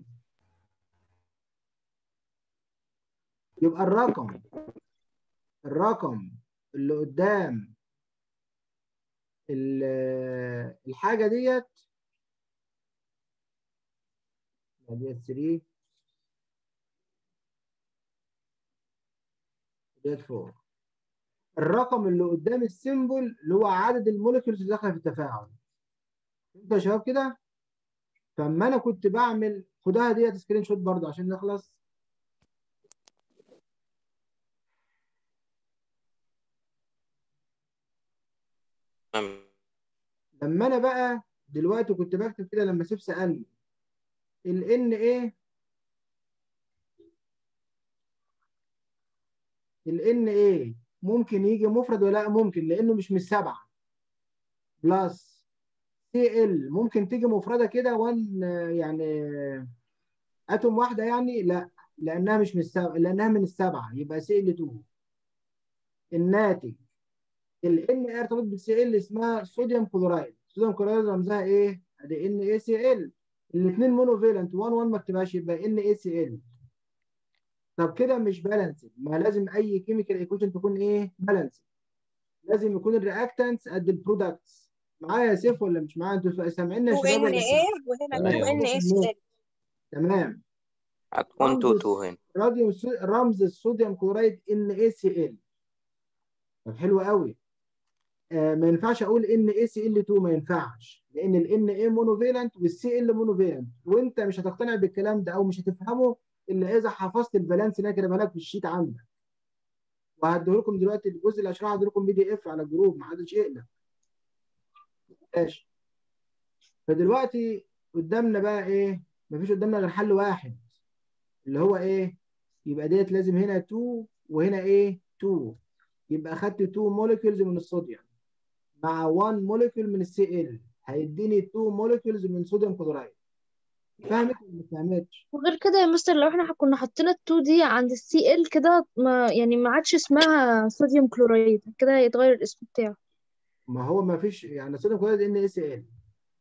يبقى الرقم الرقم اللي قدام ال- الحاجة ديت ديت 3 ديت 4 الرقم اللي قدام السيمبل اللي هو عدد الموليكيولز اللي داخله في التفاعل انتوا يا شباب كده فاما انا كنت بعمل خدها ديت سكرين شوت برضه عشان نخلص لما انا بقى دلوقتي كنت بكتب كده لما سيف سالني ال ان ايه ال ان ايه ممكن يجي مفرد ولا لا ممكن لانه مش من السبعه بلس سي ال ممكن تيجي مفرده كده وان يعني اتوم واحده يعني لا لانها مش من السبعه لانها من السبعه يبقى سي ال 2 الناتج ال ان ايه ارتبط بالسي ال اسمها صوديوم كلورايد صوديوم كلورايد رمزها ايه؟ ادي ان اي سي ال الاثنين مونوفيلنت 1 1 ما اكتبهاش يبقى ان اي سي ال طب كده مش بالانسد ما لازم اي كيميكال ايكويشن تكون ايه؟ بالانسد لازم يكون الرياكتنتس قد البرودكتس معايا يا سيف ولا مش معايا انتوا سامعيني يا 2 شباب ان ولا ايه وهنا 2 ان اس ال تمام هتكون رمز 2 2 هنا راديوم سو- رمز الصوديوم كلورايد ان اي سي ال طب حلو قوي آه ما ينفعش اقول ان اي سي ال 2 ما ينفعش لان ال ان اي مونوفيلنت والسي ال مونوفيلنت وانت مش هتقتنع بالكلام ده او مش هتفهمه الا اذا حفظت الفالنس اللي انا كاتبها لك في الشيت عندك وهديه لكم دلوقتي الجزء اللي هشرحه هديه لكم بي دي اف على الجروب ما حدش يقلق ماشي فدلوقتي قدامنا بقى ايه مفيش قدامنا غير حل واحد اللي هو ايه يبقى ديت لازم هنا 2 وهنا ايه 2 يبقى اخدت 2 موليكيولز من الصوديوم مع 1 موليكيول من السي ال هيديني 2 موليكيولز من صوديوم كلورايد فهمت ولا ما فهمتش؟ وغير كده يا مستر لو احنا كنا حطينا التو دي عند السي ال كده ما يعني ما عادش اسمها صوديوم كلورايد كده هيتغير الاسم بتاعه ما هو ما فيش يعني صوديوم كلورايد ان اس ال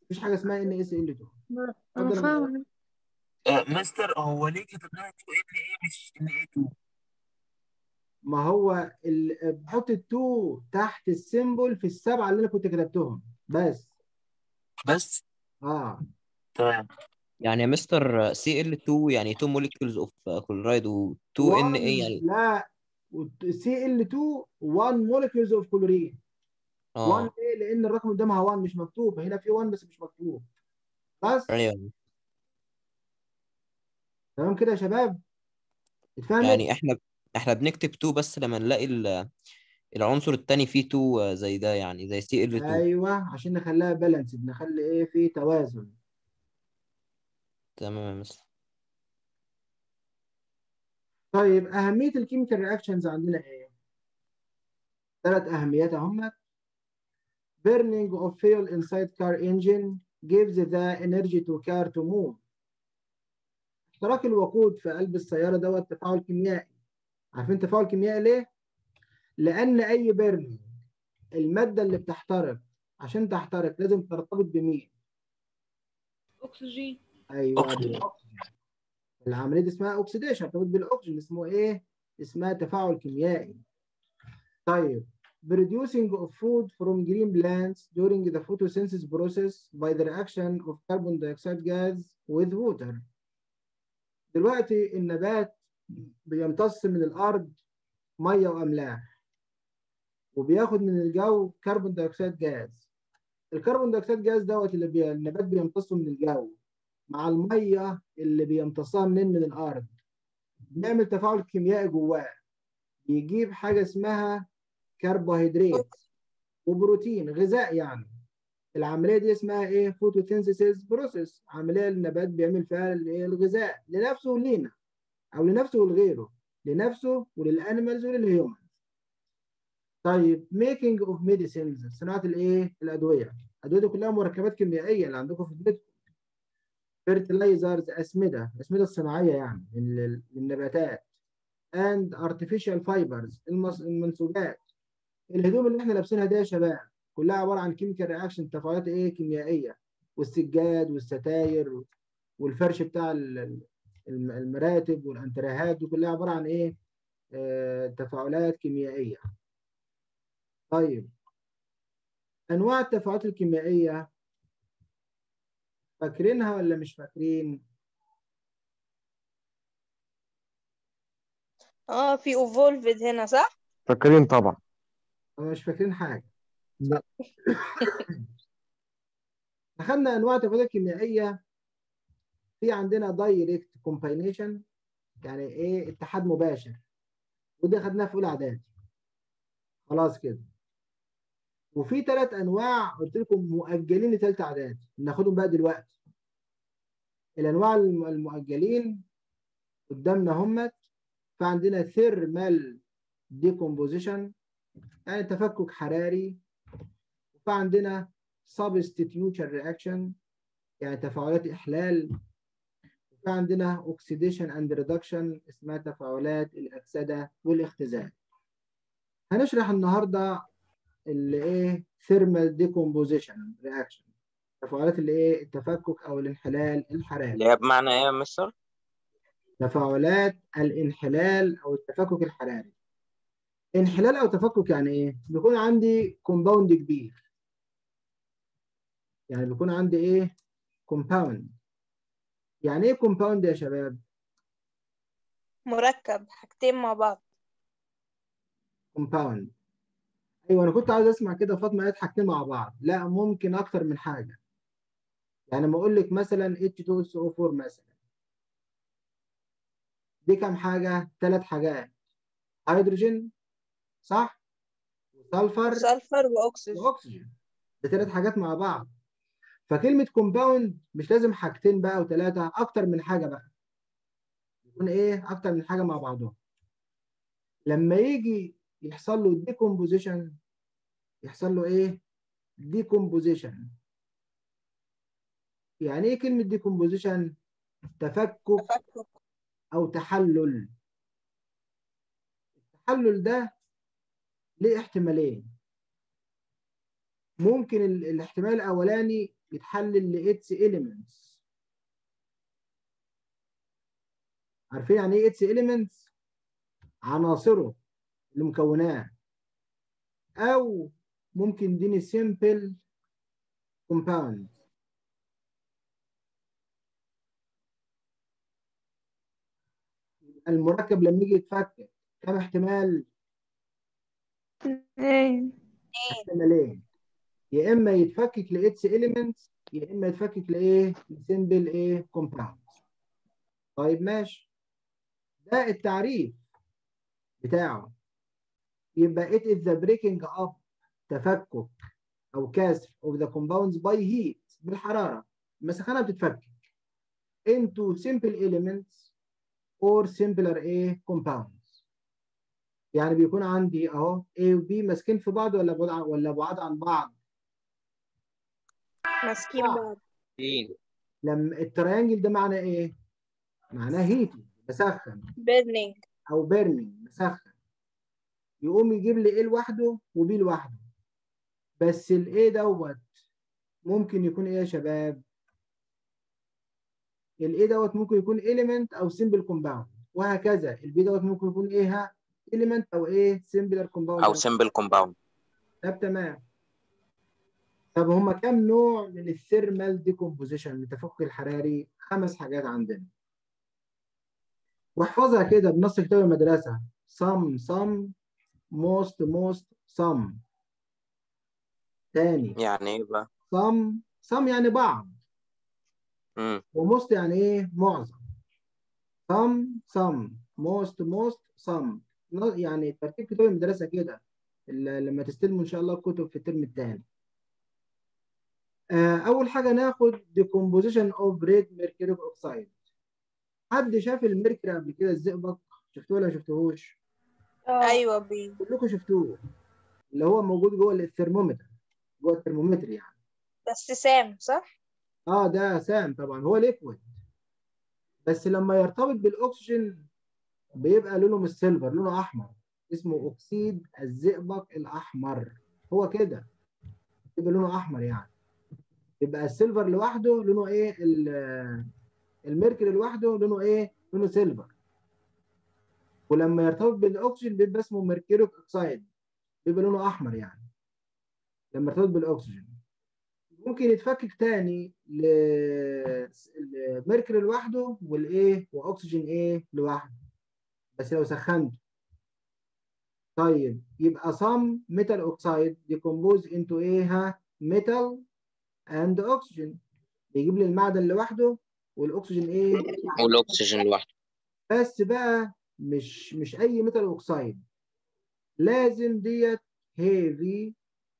مفيش حاجه اسمها ان اس ال 2 انا اتفضل يا فاهمة آه مستر هو ليه كتبناها 2 ان ايه مش ان ايه 2 ما هو ال... بحط التو تحت السيمبل في السبعه اللي انا كنت كتبتهم بس بس اه تمام يعني يا مستر سي ال 2 يعني 2 molecules of كلورايد و 2 ان 1 ايه يعني لا سي ال 2 1 molecules of chlorine 1 اه ايه لان الرقم قدامها 1 مش مكتوب هنا في 1 بس مش مكتوب بس ايوه تمام كده يا شباب اتفهمت يعني احنا احنا بنكتب 2 بس لما نلاقي ال- العنصر التاني فيه 2 زي ده يعني زي سي ال 2 ايوه عشان نخليها بالانسد نخلي ايه في توازن تمام يا مستر طيب اهميه الكيميكال رياكشنز عندنا ايه ثلاث اهميات هم burning of fuel inside car engine gives the energy to car to move احتراق الوقود في قلب السياره دوت تفاعل كيميائي عارفين تفاعل كيميائي ليه لان اي بيرنينج الماده اللي بتحترق عشان تحترق لازم ترتبط بمين أكسجين ايوه أكسجين. بالاكسجين العمليه دي اسمها اوكسيديشن ترتبط بالاكسجين اسمه ايه اسمها تفاعل كيميائي طيب producing of food from green plants during the photosynthesis process by the reaction of carbon dioxide gas with water دلوقتي النبات بيمتص من الارض ميه واملاح وبياخد من الجو كربون دايوكسيد جاز الكربون دايوكسيد جاز دوت اللي بي... النبات بيمتصه من الجو مع الميه اللي بيمتصها منين من الارض بيعمل تفاعل كيميائي جواه بيجيب حاجه اسمها كربوهيدرات وبروتين غذاء يعني العمليه دي اسمها ايه فوتوسينثيسيس بروسيس عمليه النبات بيعمل فيها الايه الغذاء لنفسه ولينا او لنفسه ولغيره لنفسه وللانيمالز وللهيومن طيب ميكينج اوف ميديسينز صناعه الايه الادويه الادويه دي كلها مركبات كيميائيه اللي عندكم في بيتكم فيرتلايزرز اسمده الاسمده الصناعيه يعني لل- للنباتات and artificial fibers المص... المنسوجات الهدوم اللي احنا لابسينها دي يا شباب كلها عباره عن كيميكال رياكشن تفاعلات ايه كيميائيه والسجاد والستاير والفرش بتاع ال- الم- المراتب والانتريهات دي كلها عباره عن ايه آه تفاعلات كيميائيه طيب انواع التفاعلات الكيميائيه فاكرينها ولا مش فاكرين اه في evolved هنا صح؟ فاكرين طبعا أو مش فاكرين حاجه لا اخذنا انواع التفاعلات الكيميائيه في عندنا دايركت كومباينيشن يعني ايه اتحاد مباشر ودي خدناها في اولى اعدادي خلاص كده وفي ثلاث انواع قلت لكم مؤجلين لثالثه اعدادي ناخدهم بقى دلوقتي الانواع الم- المؤجلين قدامنا همت فعندنا ثيرمال ديكومبوزيشن يعني تفكك حراري وفعندنا substitution reaction يعني تفاعلات إحلال وفي عندنا oxidation and reduction اسمها تفاعلات الأكسدة والاختزال هنشرح النهاردة اللي إيه thermal decomposition reaction تفاعلات اللي إيه التفكك أو الانحلال الحراري اللي هي بمعنى ايه يا مستر؟ تفاعلات الانحلال أو التفكك الحراري انحلال أو تفكك يعني إيه؟ بيكون عندي كومباوند كبير يعني بيكون عندي إيه؟ كومباوند يعني إيه كومباوند يا شباب؟ مركب حاجتين مع بعض كومباوند ايوه انا كنت عايز اسمع كده فاطمه قالت حاجتين مع بعض لا ممكن اكتر من حاجه يعني لما اقول لك مثلا H2SO4 مثلا دي كام حاجه ثلاث حاجات هيدروجين صح وسلفر سلفر واكسجين واكسجين ده ثلاث حاجات مع بعض فكلمه كومباوند مش لازم حاجتين بقى وثلاثه اكتر من حاجه بقى يكون ايه اكتر من حاجه مع بعضهم لما يجي يحصل له ديكومبوزيشن يحصل له ايه ديكومبوزيشن يعني ايه كلمه ديكومبوزيشن تفكك او تحلل التحلل ده ليه احتمالين ممكن ال- الاحتمال الاولاني يتحلل ل its elements عارفين يعني ايه its elements عناصره اللي مكوناه او ممكن يديني simple compound المركب لما يجي يتفكك كم احتمال احتمالين يا اما يتفكك لإتس إيليمنتس يا اما يتفكك لايه لسيمبل ايه كومباوند طيب ماشي ده التعريف بتاعه يبقى it is the breaking up تفكك او كسر of the compounds by heat بالحراره لما سخانه بتتفكك into simple elements or simpler ايه compounds يعني بيكون عندي اهو A و B ماسكين في بعض ولا بعاد ولا بعاد عن بعض ماسكين بعض لما التريانجل ده معناه ايه معناه هيتي بسخن بيرنينج او بيرنينج بسخن يقوم يجيب لي A لوحده وB لوحده بس ال A دوت ممكن يكون ايه يا شباب ال A دوت ممكن يكون element او simple compound وهكذا ال B دوت ممكن يكون ايه ها element او ايه simpler compound او سمبل كومباوند طب تمام طب هما كم نوع من الثيرمال ديكومبوزيشن التفكك الحراري خمس حاجات عندنا واحفظها كده بنص كتاب المدرسة some some most most some تاني يعني ايه بقى some some يعني بعض مم. وموست يعني ايه معظم some some most most some يعني ترتيب كتاب المدرسة كده ال- لما تستلموا ان شاء الله الكتب في الترم الثاني اول حاجه ناخد decomposition of red mercuric oxide حد شاف الميركوري قبل كده الزئبق شفتوه ولا شفتوهوش ايوه بي كلكم شفتوه اللي هو موجود جوه الثرمومتر جوه الترمومتر يعني بس سام صح اه ده سام طبعا هو ليكويد بس لما يرتبط بالاكسجين بيبقى لونه مش سيلفر لونه احمر اسمه اكسيد الزئبق الاحمر هو كده يبقى لونه احمر يعني يبقى السيلفر لوحده لونه ايه ال- الميركوري لوحده لونه ايه لونه سيلفر ولما يرتبط بالاكسجين بيبقى اسمه ميركوريك اوكسايد بيبقى لونه احمر يعني لما يرتبط بالاكسجين ممكن يتفكك تاني لميركوري لوحده والايه واكسجين ايه لوحده بس لو سخنته طيب يبقى some metal oxide decompose into ايه ها metal and oxygen بيجيب لي المعدن لوحده والاكسجين ايه والاكسجين لوحده بس بقى مش مش اي ميتال اوكسايد لازم ديت هيفي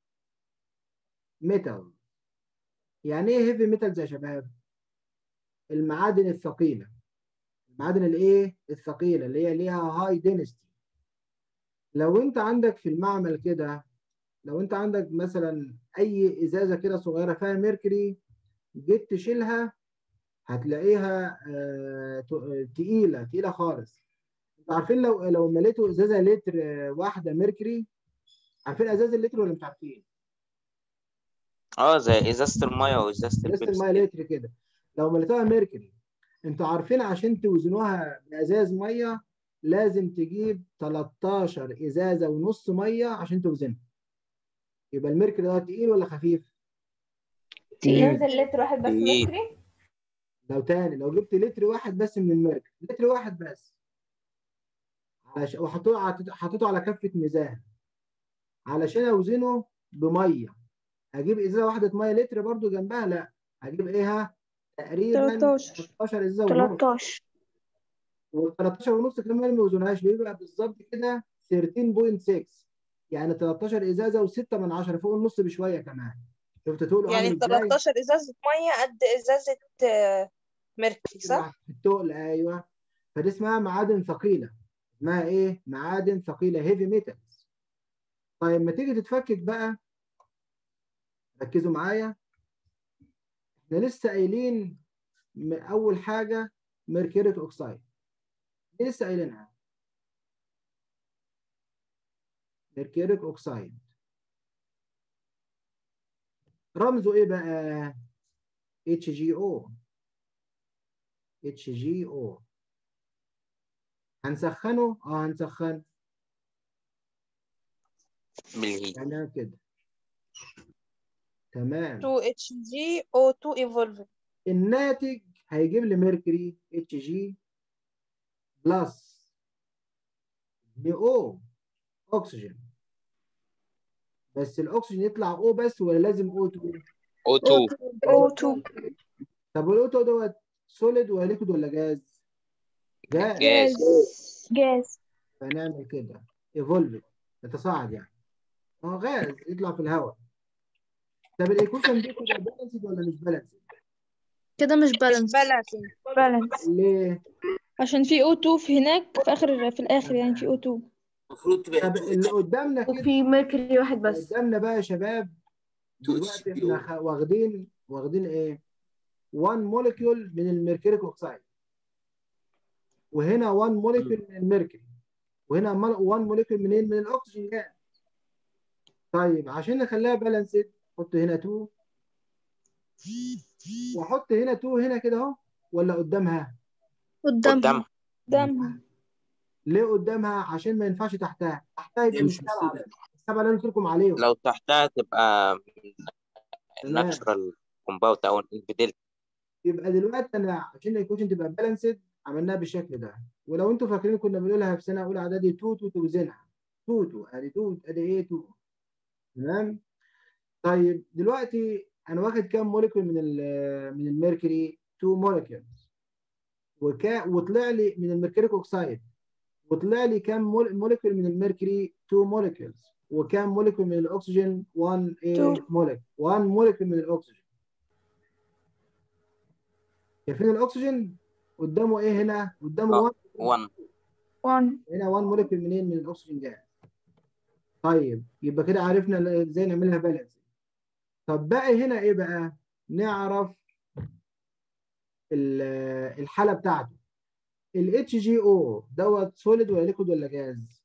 ميتال يعني ايه هيفي ميتالز يا شباب المعادن الثقيله المعادن الايه الثقيله اللي هي ليها هاي دينستي لو انت عندك في المعمل كده لو انت عندك مثلا اي ازازه كده صغيره فيها ميركوري جيت تشيلها هتلاقيها آه، ت- تقيله تقيله خالص انتوا عارفين لو لو مليتوا ازازه لتر آه، واحده ميركوري عارفين ازازه اللتر ولا مش عارفين؟ اه زي ازازه الميه وازازه ازازه البيبسي الميه لتر كده لو مليتوها ميركوري انتوا عارفين عشان توزنوها بازاز ميه لازم تجيب 13 ازازه ونص ميه عشان توزنها يبقى الميركوري ده تقيل ولا خفيف؟ ينزل لتر واحد بس تقيل. ميركوري لو تاني لو جبت لتر واحد بس من الميركوري لتر واحد بس علش... وحطوه حطيته حطيته على كفه ميزان علشان اوزنه بميه هجيب ازازه واحده ميه لتر برضو جنبها لا هجيب ايه ها تقريبا 13 13 ازازه ونص 13 وال 13 ونص كمان ما بيوزنوهاش بيبقى بالظبط كده 13.6 يعني 13 ازازه و6 من 10 فوق النص بشويه كمان شفت تقول يعني 13 ازازه ميه قد ازازه آه، ميركوري صح التقل ايوه فدي اسمها معادن ثقيله اسمها ايه معادن ثقيله هيفي ميتالز طيب ما تيجي تتفكك بقى ركزوا معايا احنا لسه قايلين م- اول حاجه ميركوريك اوكسايد دي لسه قايلينها ميركوريك اوكسايد رمزه ايه بقى اتش جي او اتش جي او هنسخنه اه هنسخنه بالهيت يعني كده تمام 2 اتش جي او 2 ايفولف الناتج هيجيب لي ميركوري اتش جي بلس دي او اكسجين بس الاكسجين يطلع او بس ولا لازم او 2 O2 O2 طب والاو 2 دوت سوليد ولا ليكويد ولا جاز؟ جاز جاز جاز فنعمل كده ايفولف يتصاعد يعني اه غاز يطلع في الهواء طب الايكويشن دي كده بالانسد ولا مش بالانسد؟ كده مش بالانس بالانس ليه؟ عشان في O2 في هناك في آخر في الآخر يعني في O2 المفروض تبقى طب اللي قدامنا كده وفي ميركوري واحد بس قدامنا بقى يا شباب دلوقتي احنا خ- واخدين واخدين ايه؟ 1 موليكيول من الميركوريك اوكسايد وهنا 1 موليكيول من الميركوري وهنا 1 موليكيول منين؟ من الاكسجين جاز طيب عشان نخليها بالانسد حط هنا 2 واحط هنا 2 هنا كده اهو ولا قدامها؟ قدامها قدامها قدامها ليه قدامها؟ عشان ما ينفعش تحتها تحتها يبقى هي مش مش سبعه مفيدة. السبعه اللي انا قلت لكم عليهم لو تحتها تبقى تمام ناتشرال كومباوند او انفيديل يبقى دلوقتي انا عشان الايكويشن تبقى بالانسد عملناها بالشكل ده ولو انتوا فاكرين كنا بنقولها في سنه اولى اعدادي توتو توزنها توتو ادي توت ادي ايه تو تمام طيب دلوقتي انا واخد كام موليكول من ال من الميركوري 2 موليكولز وكا وطلع لي من الميركوريك اوكسايد وطلع لي كام مول- موليكول من الميركوري 2 موليكولز وكام موليكول من الاكسجين 1 ايه Two. موليكول 1 موليكول من الاكسجين شايفين الاكسجين قدامه ايه هنا قدامه 1 1 1 هنا 1 موليكول منين من الاكسجين جاز طيب يبقى كده عرفنا ازاي نعملها بالانس طب باقي هنا ايه بقى نعرف ال- الحاله بتاعته الاتش جي او دوت سوليد ولا ليكويد ولا جاز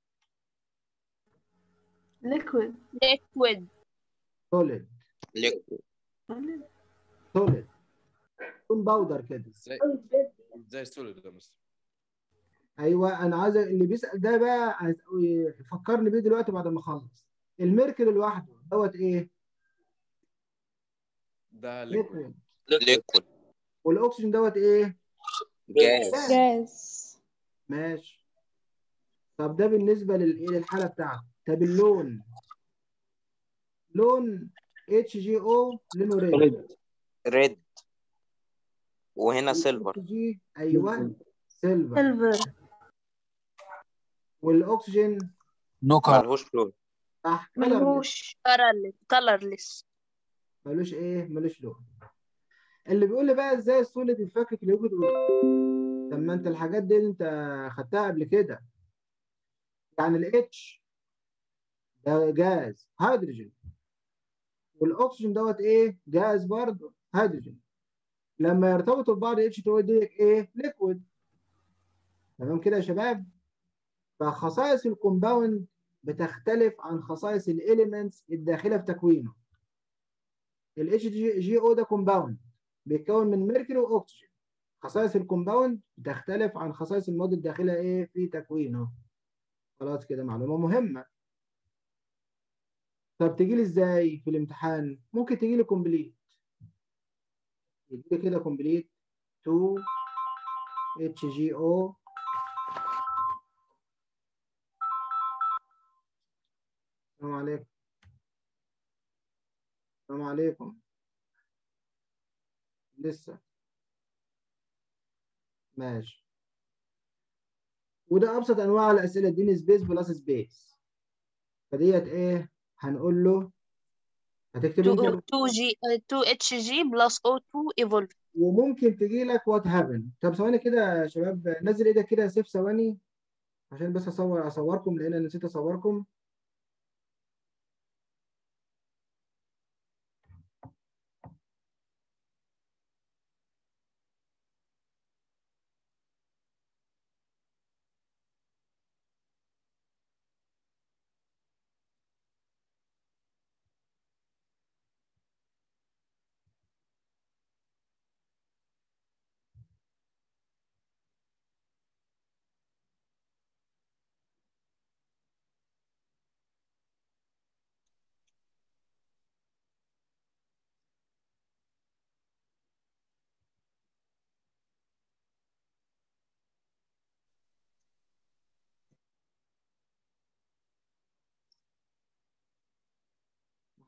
ليكويد ليكويد سوليد ليكويد سوليد يكون باودر كده ازاي ازاي سوليد ده مستر ايوه انا عايز اللي بيسال ده بقى عايز يفكرني بيه دلوقتي بعد ما اخلص الميركل لوحده دوت ايه ده ليكويد ليكويد ليكويد والاكسجين دوت ايه جاز جاز ماشي طب ده بالنسبه للايه للحاله بتاعته طب اللون لون اتش جي او لونه ريد ريد وهنا سيلفر اتش جي ايوه سيلفر سيلفر والاكسجين نوكر ملهوش لون صح ملهوش كلرلس ملوش ايه ملوش لون اللي بيقول لي بقى ازاي السوليد يتفكك ليكويد طب ما انت الحاجات دي انت خدتها قبل كده يعني الاتش ده جاز هيدروجين والاكسجين دوت ايه جاز برضه هيدروجين لما يرتبطوا ببعض اتش 2 دي ايه ليكويد تمام كده يا شباب فخصائص الكومباوند بتختلف عن خصائص الاليمنتس الداخله في تكوينه الاتش جي او ده كومباوند بيتكون من ميركوري واكسجين خصائص الكومباوند بتختلف عن خصائص المواد الداخله ايه في تكوينه خلاص كده معلومه مهمه طب تيجي لي ازاي في الامتحان ممكن تيجي لي كومبليت يجي لي كده كومبليت 2 اتش جي او السلام عليكم السلام عليكم لسه ماشي وده ابسط انواع الاسئله اديني سبيس بلس سبيس فديت ايه هنقول له هتكتب انت 2 جي 2 اتش جي بلس او 2 ايفولف وممكن تجي لك وات هابن طب ثواني كده يا شباب نزل ايدك كده يا سيف ثواني عشان بس اصور اصوركم لان انا نسيت اصوركم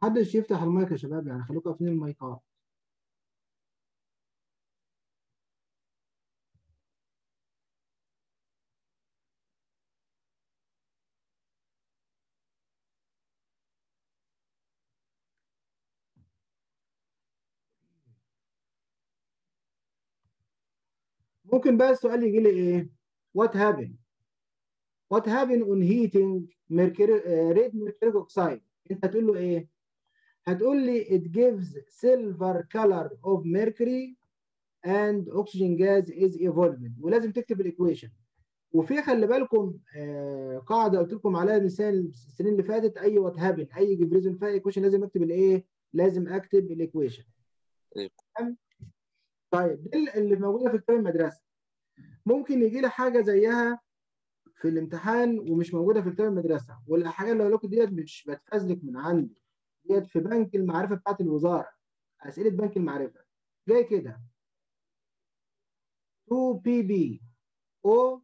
محدش يفتح المايك يا شباب يعني خليكم قافلين المايكات ممكن بقى السؤال يجي لي ايه what happened what happened on heating mercury uh, red mercuric oxide انت هتقول له ايه هتقول لي it gives silver color of mercury and oxygen gas is evolving ولازم تكتب الايكويشن وفي خلي بالكم آه قاعده قلت لكم عليها مثال السنين اللي فاتت اي وات هابن اي جيف ريزون فيها ايكويشن لازم اكتب الايه لازم اكتب الايكويشن تمام؟ طيب دي اللي موجوده في كتاب المدرسه ممكن يجي لي حاجه زيها في الامتحان ومش موجوده في كتاب المدرسه والحاجه اللي هقول لكم ديت مش بتفزلك من عندي ديت في بنك المعرفه بتاعت الوزاره اسئله بنك المعرفه جاي كده 2 بي بي او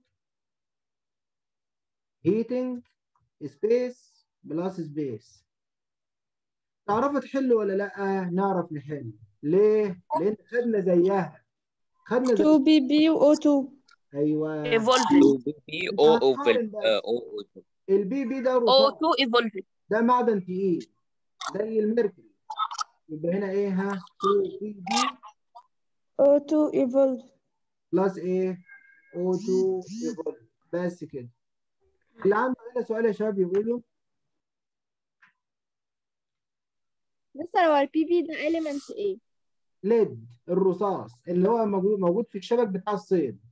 heating space بلس سبيس تعرفوا تحلوا ولا لا نعرف نحل ليه لان خدنا زيها خدنا زي 2 بي بي و 2 ايوه evolving بي او او في هنقارن ال- بقى. او او البي بي ده او رصاص 2 ايفولفد ده معدن تقيل زي الميركوري يبقى هنا ايه ها 2 بي بي او 2 ايفولف بلس ايه او 2 evolve. بس كده اللي عنده هنا سؤال يا شباب يقولوا مستر هو البي بي ده element ايه؟ ليد الرصاص اللي هو موجود موجود في الشبك بتاع الصيد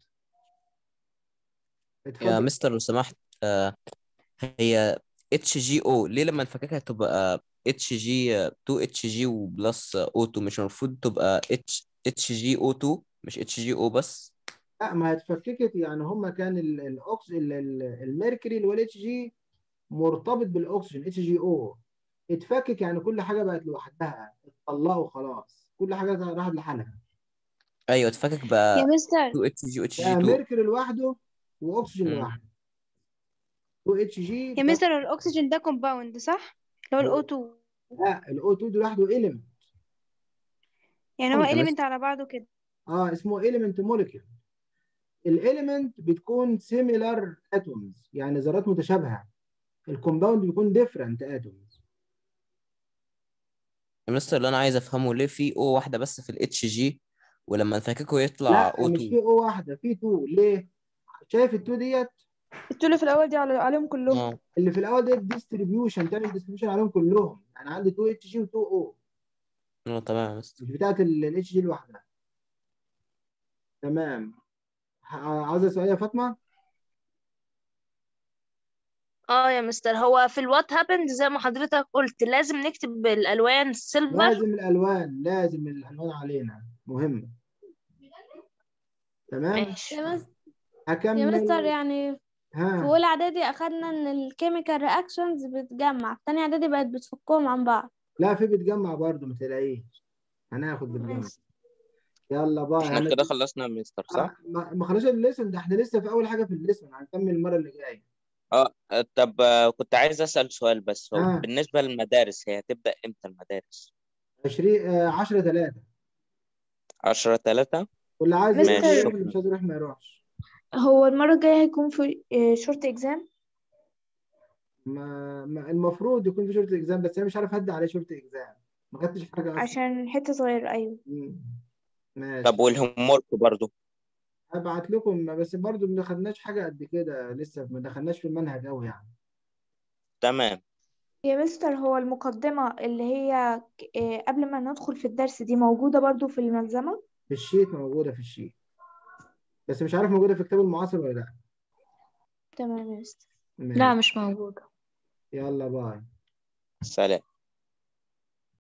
يا اتفضل مستر لو سمحت آه هي اتش جي او ليه لما نفككها تبقى اتش جي 2 اتش جي وبلس او 2 مش المفروض تبقى اتش اتش جي او 2 مش اتش جي او بس لا ما اتفككت يعني هما كان ال- الاكس ال- ال- الميركوري اللي هو الاتش جي مرتبط بالاكسجين اتش جي او اتفكك يعني كل حاجه بقت لوحدها اتطلقوا خلاص كل حاجه راحت لحالها ايوه اتفكك بقى يا مستر 2 اتش جي واتش جي بقى 2 ميركوري لوحده واكسجين مم. لوحده 2 اتش جي يا مستر الأكسجين ده كومباوند صح؟ اللي هو ال O2 لا الاو 2 ده لوحده element يعني هو يا مستر element على بعضه كده اه اسمه element molecule الاليمنت بتكون similar atoms يعني ذرات متشابهه الكومباوند بيكون different atoms يا مستر اللي انا عايز افهمه ليه في او واحده بس في الاتش جي ولما نفككه يطلع لا او مش 2 في او واحده في 2 ليه شايف ال 2 ديت التو اللي في الأول دي على عليهم كلهم اه اللي في الاول ديت ديستريبيوشن تعمل ديستريبيوشن عليهم كلهم يعني عندي 2 اتش جي و 2 او اه تمام يا مستر مش بتاعت الاتش جي لوحدها تمام ه- عاوزه سؤال يا فاطمه اه يا مستر هو في الوات هابند زي ما حضرتك قلت لازم نكتب بالالوان سيلفر لازم الالوان لازم الالوان علينا مهمه تمام ماشي يا مس- يا هكمل مستر يعني في ها أولى إعدادي أخدنا إن الكيميكال رياكشنز بتجمع في تانية إعدادي بقت بتفكهم عن بعض لا في بتجمع برضه ما تلاقيش هناخد بتجمع ماشي يلا باي احنا هن... كده خلصنا يا مستر صح؟ آه، ما ما خلاص الليسن ده احنا لسه في اول حاجه في الليسن هنكمل المره اللي جايه اه طب آه، كنت عايز اسال سؤال بس هو ها بالنسبه للمدارس هي هتبدا امتى المدارس؟ 20 آه 10 3 10 3 واللي عايز يروح ماشي مستر يروح اللي شكرا مش عايز يروح ما يروحش هو المرة الجاية هيكون في شورت إكزام ما, ما المفروض يكون في شورت اكزام بس انا مش عارف هدي عليه شورت اكزام ما خدتش حاجه اصلا عشان حتة صغيرة أيوة مم. طب ماشي والهوم ورك برضه هبعت لكم بس برضو ما خدناش حاجه قد كده لسه ما دخلناش في المنهج قوي يعني تمام يا مستر هو المقدمة اللي هي ك- آه، قبل ما ندخل في الدرس دي موجودة برضو في الملزمة في الشيت موجوده في الشيت بس مش عارف موجوده في كتاب المعاصر ولا لا تمام يا مستر لا ماشي مش موجودة يلا باي سلام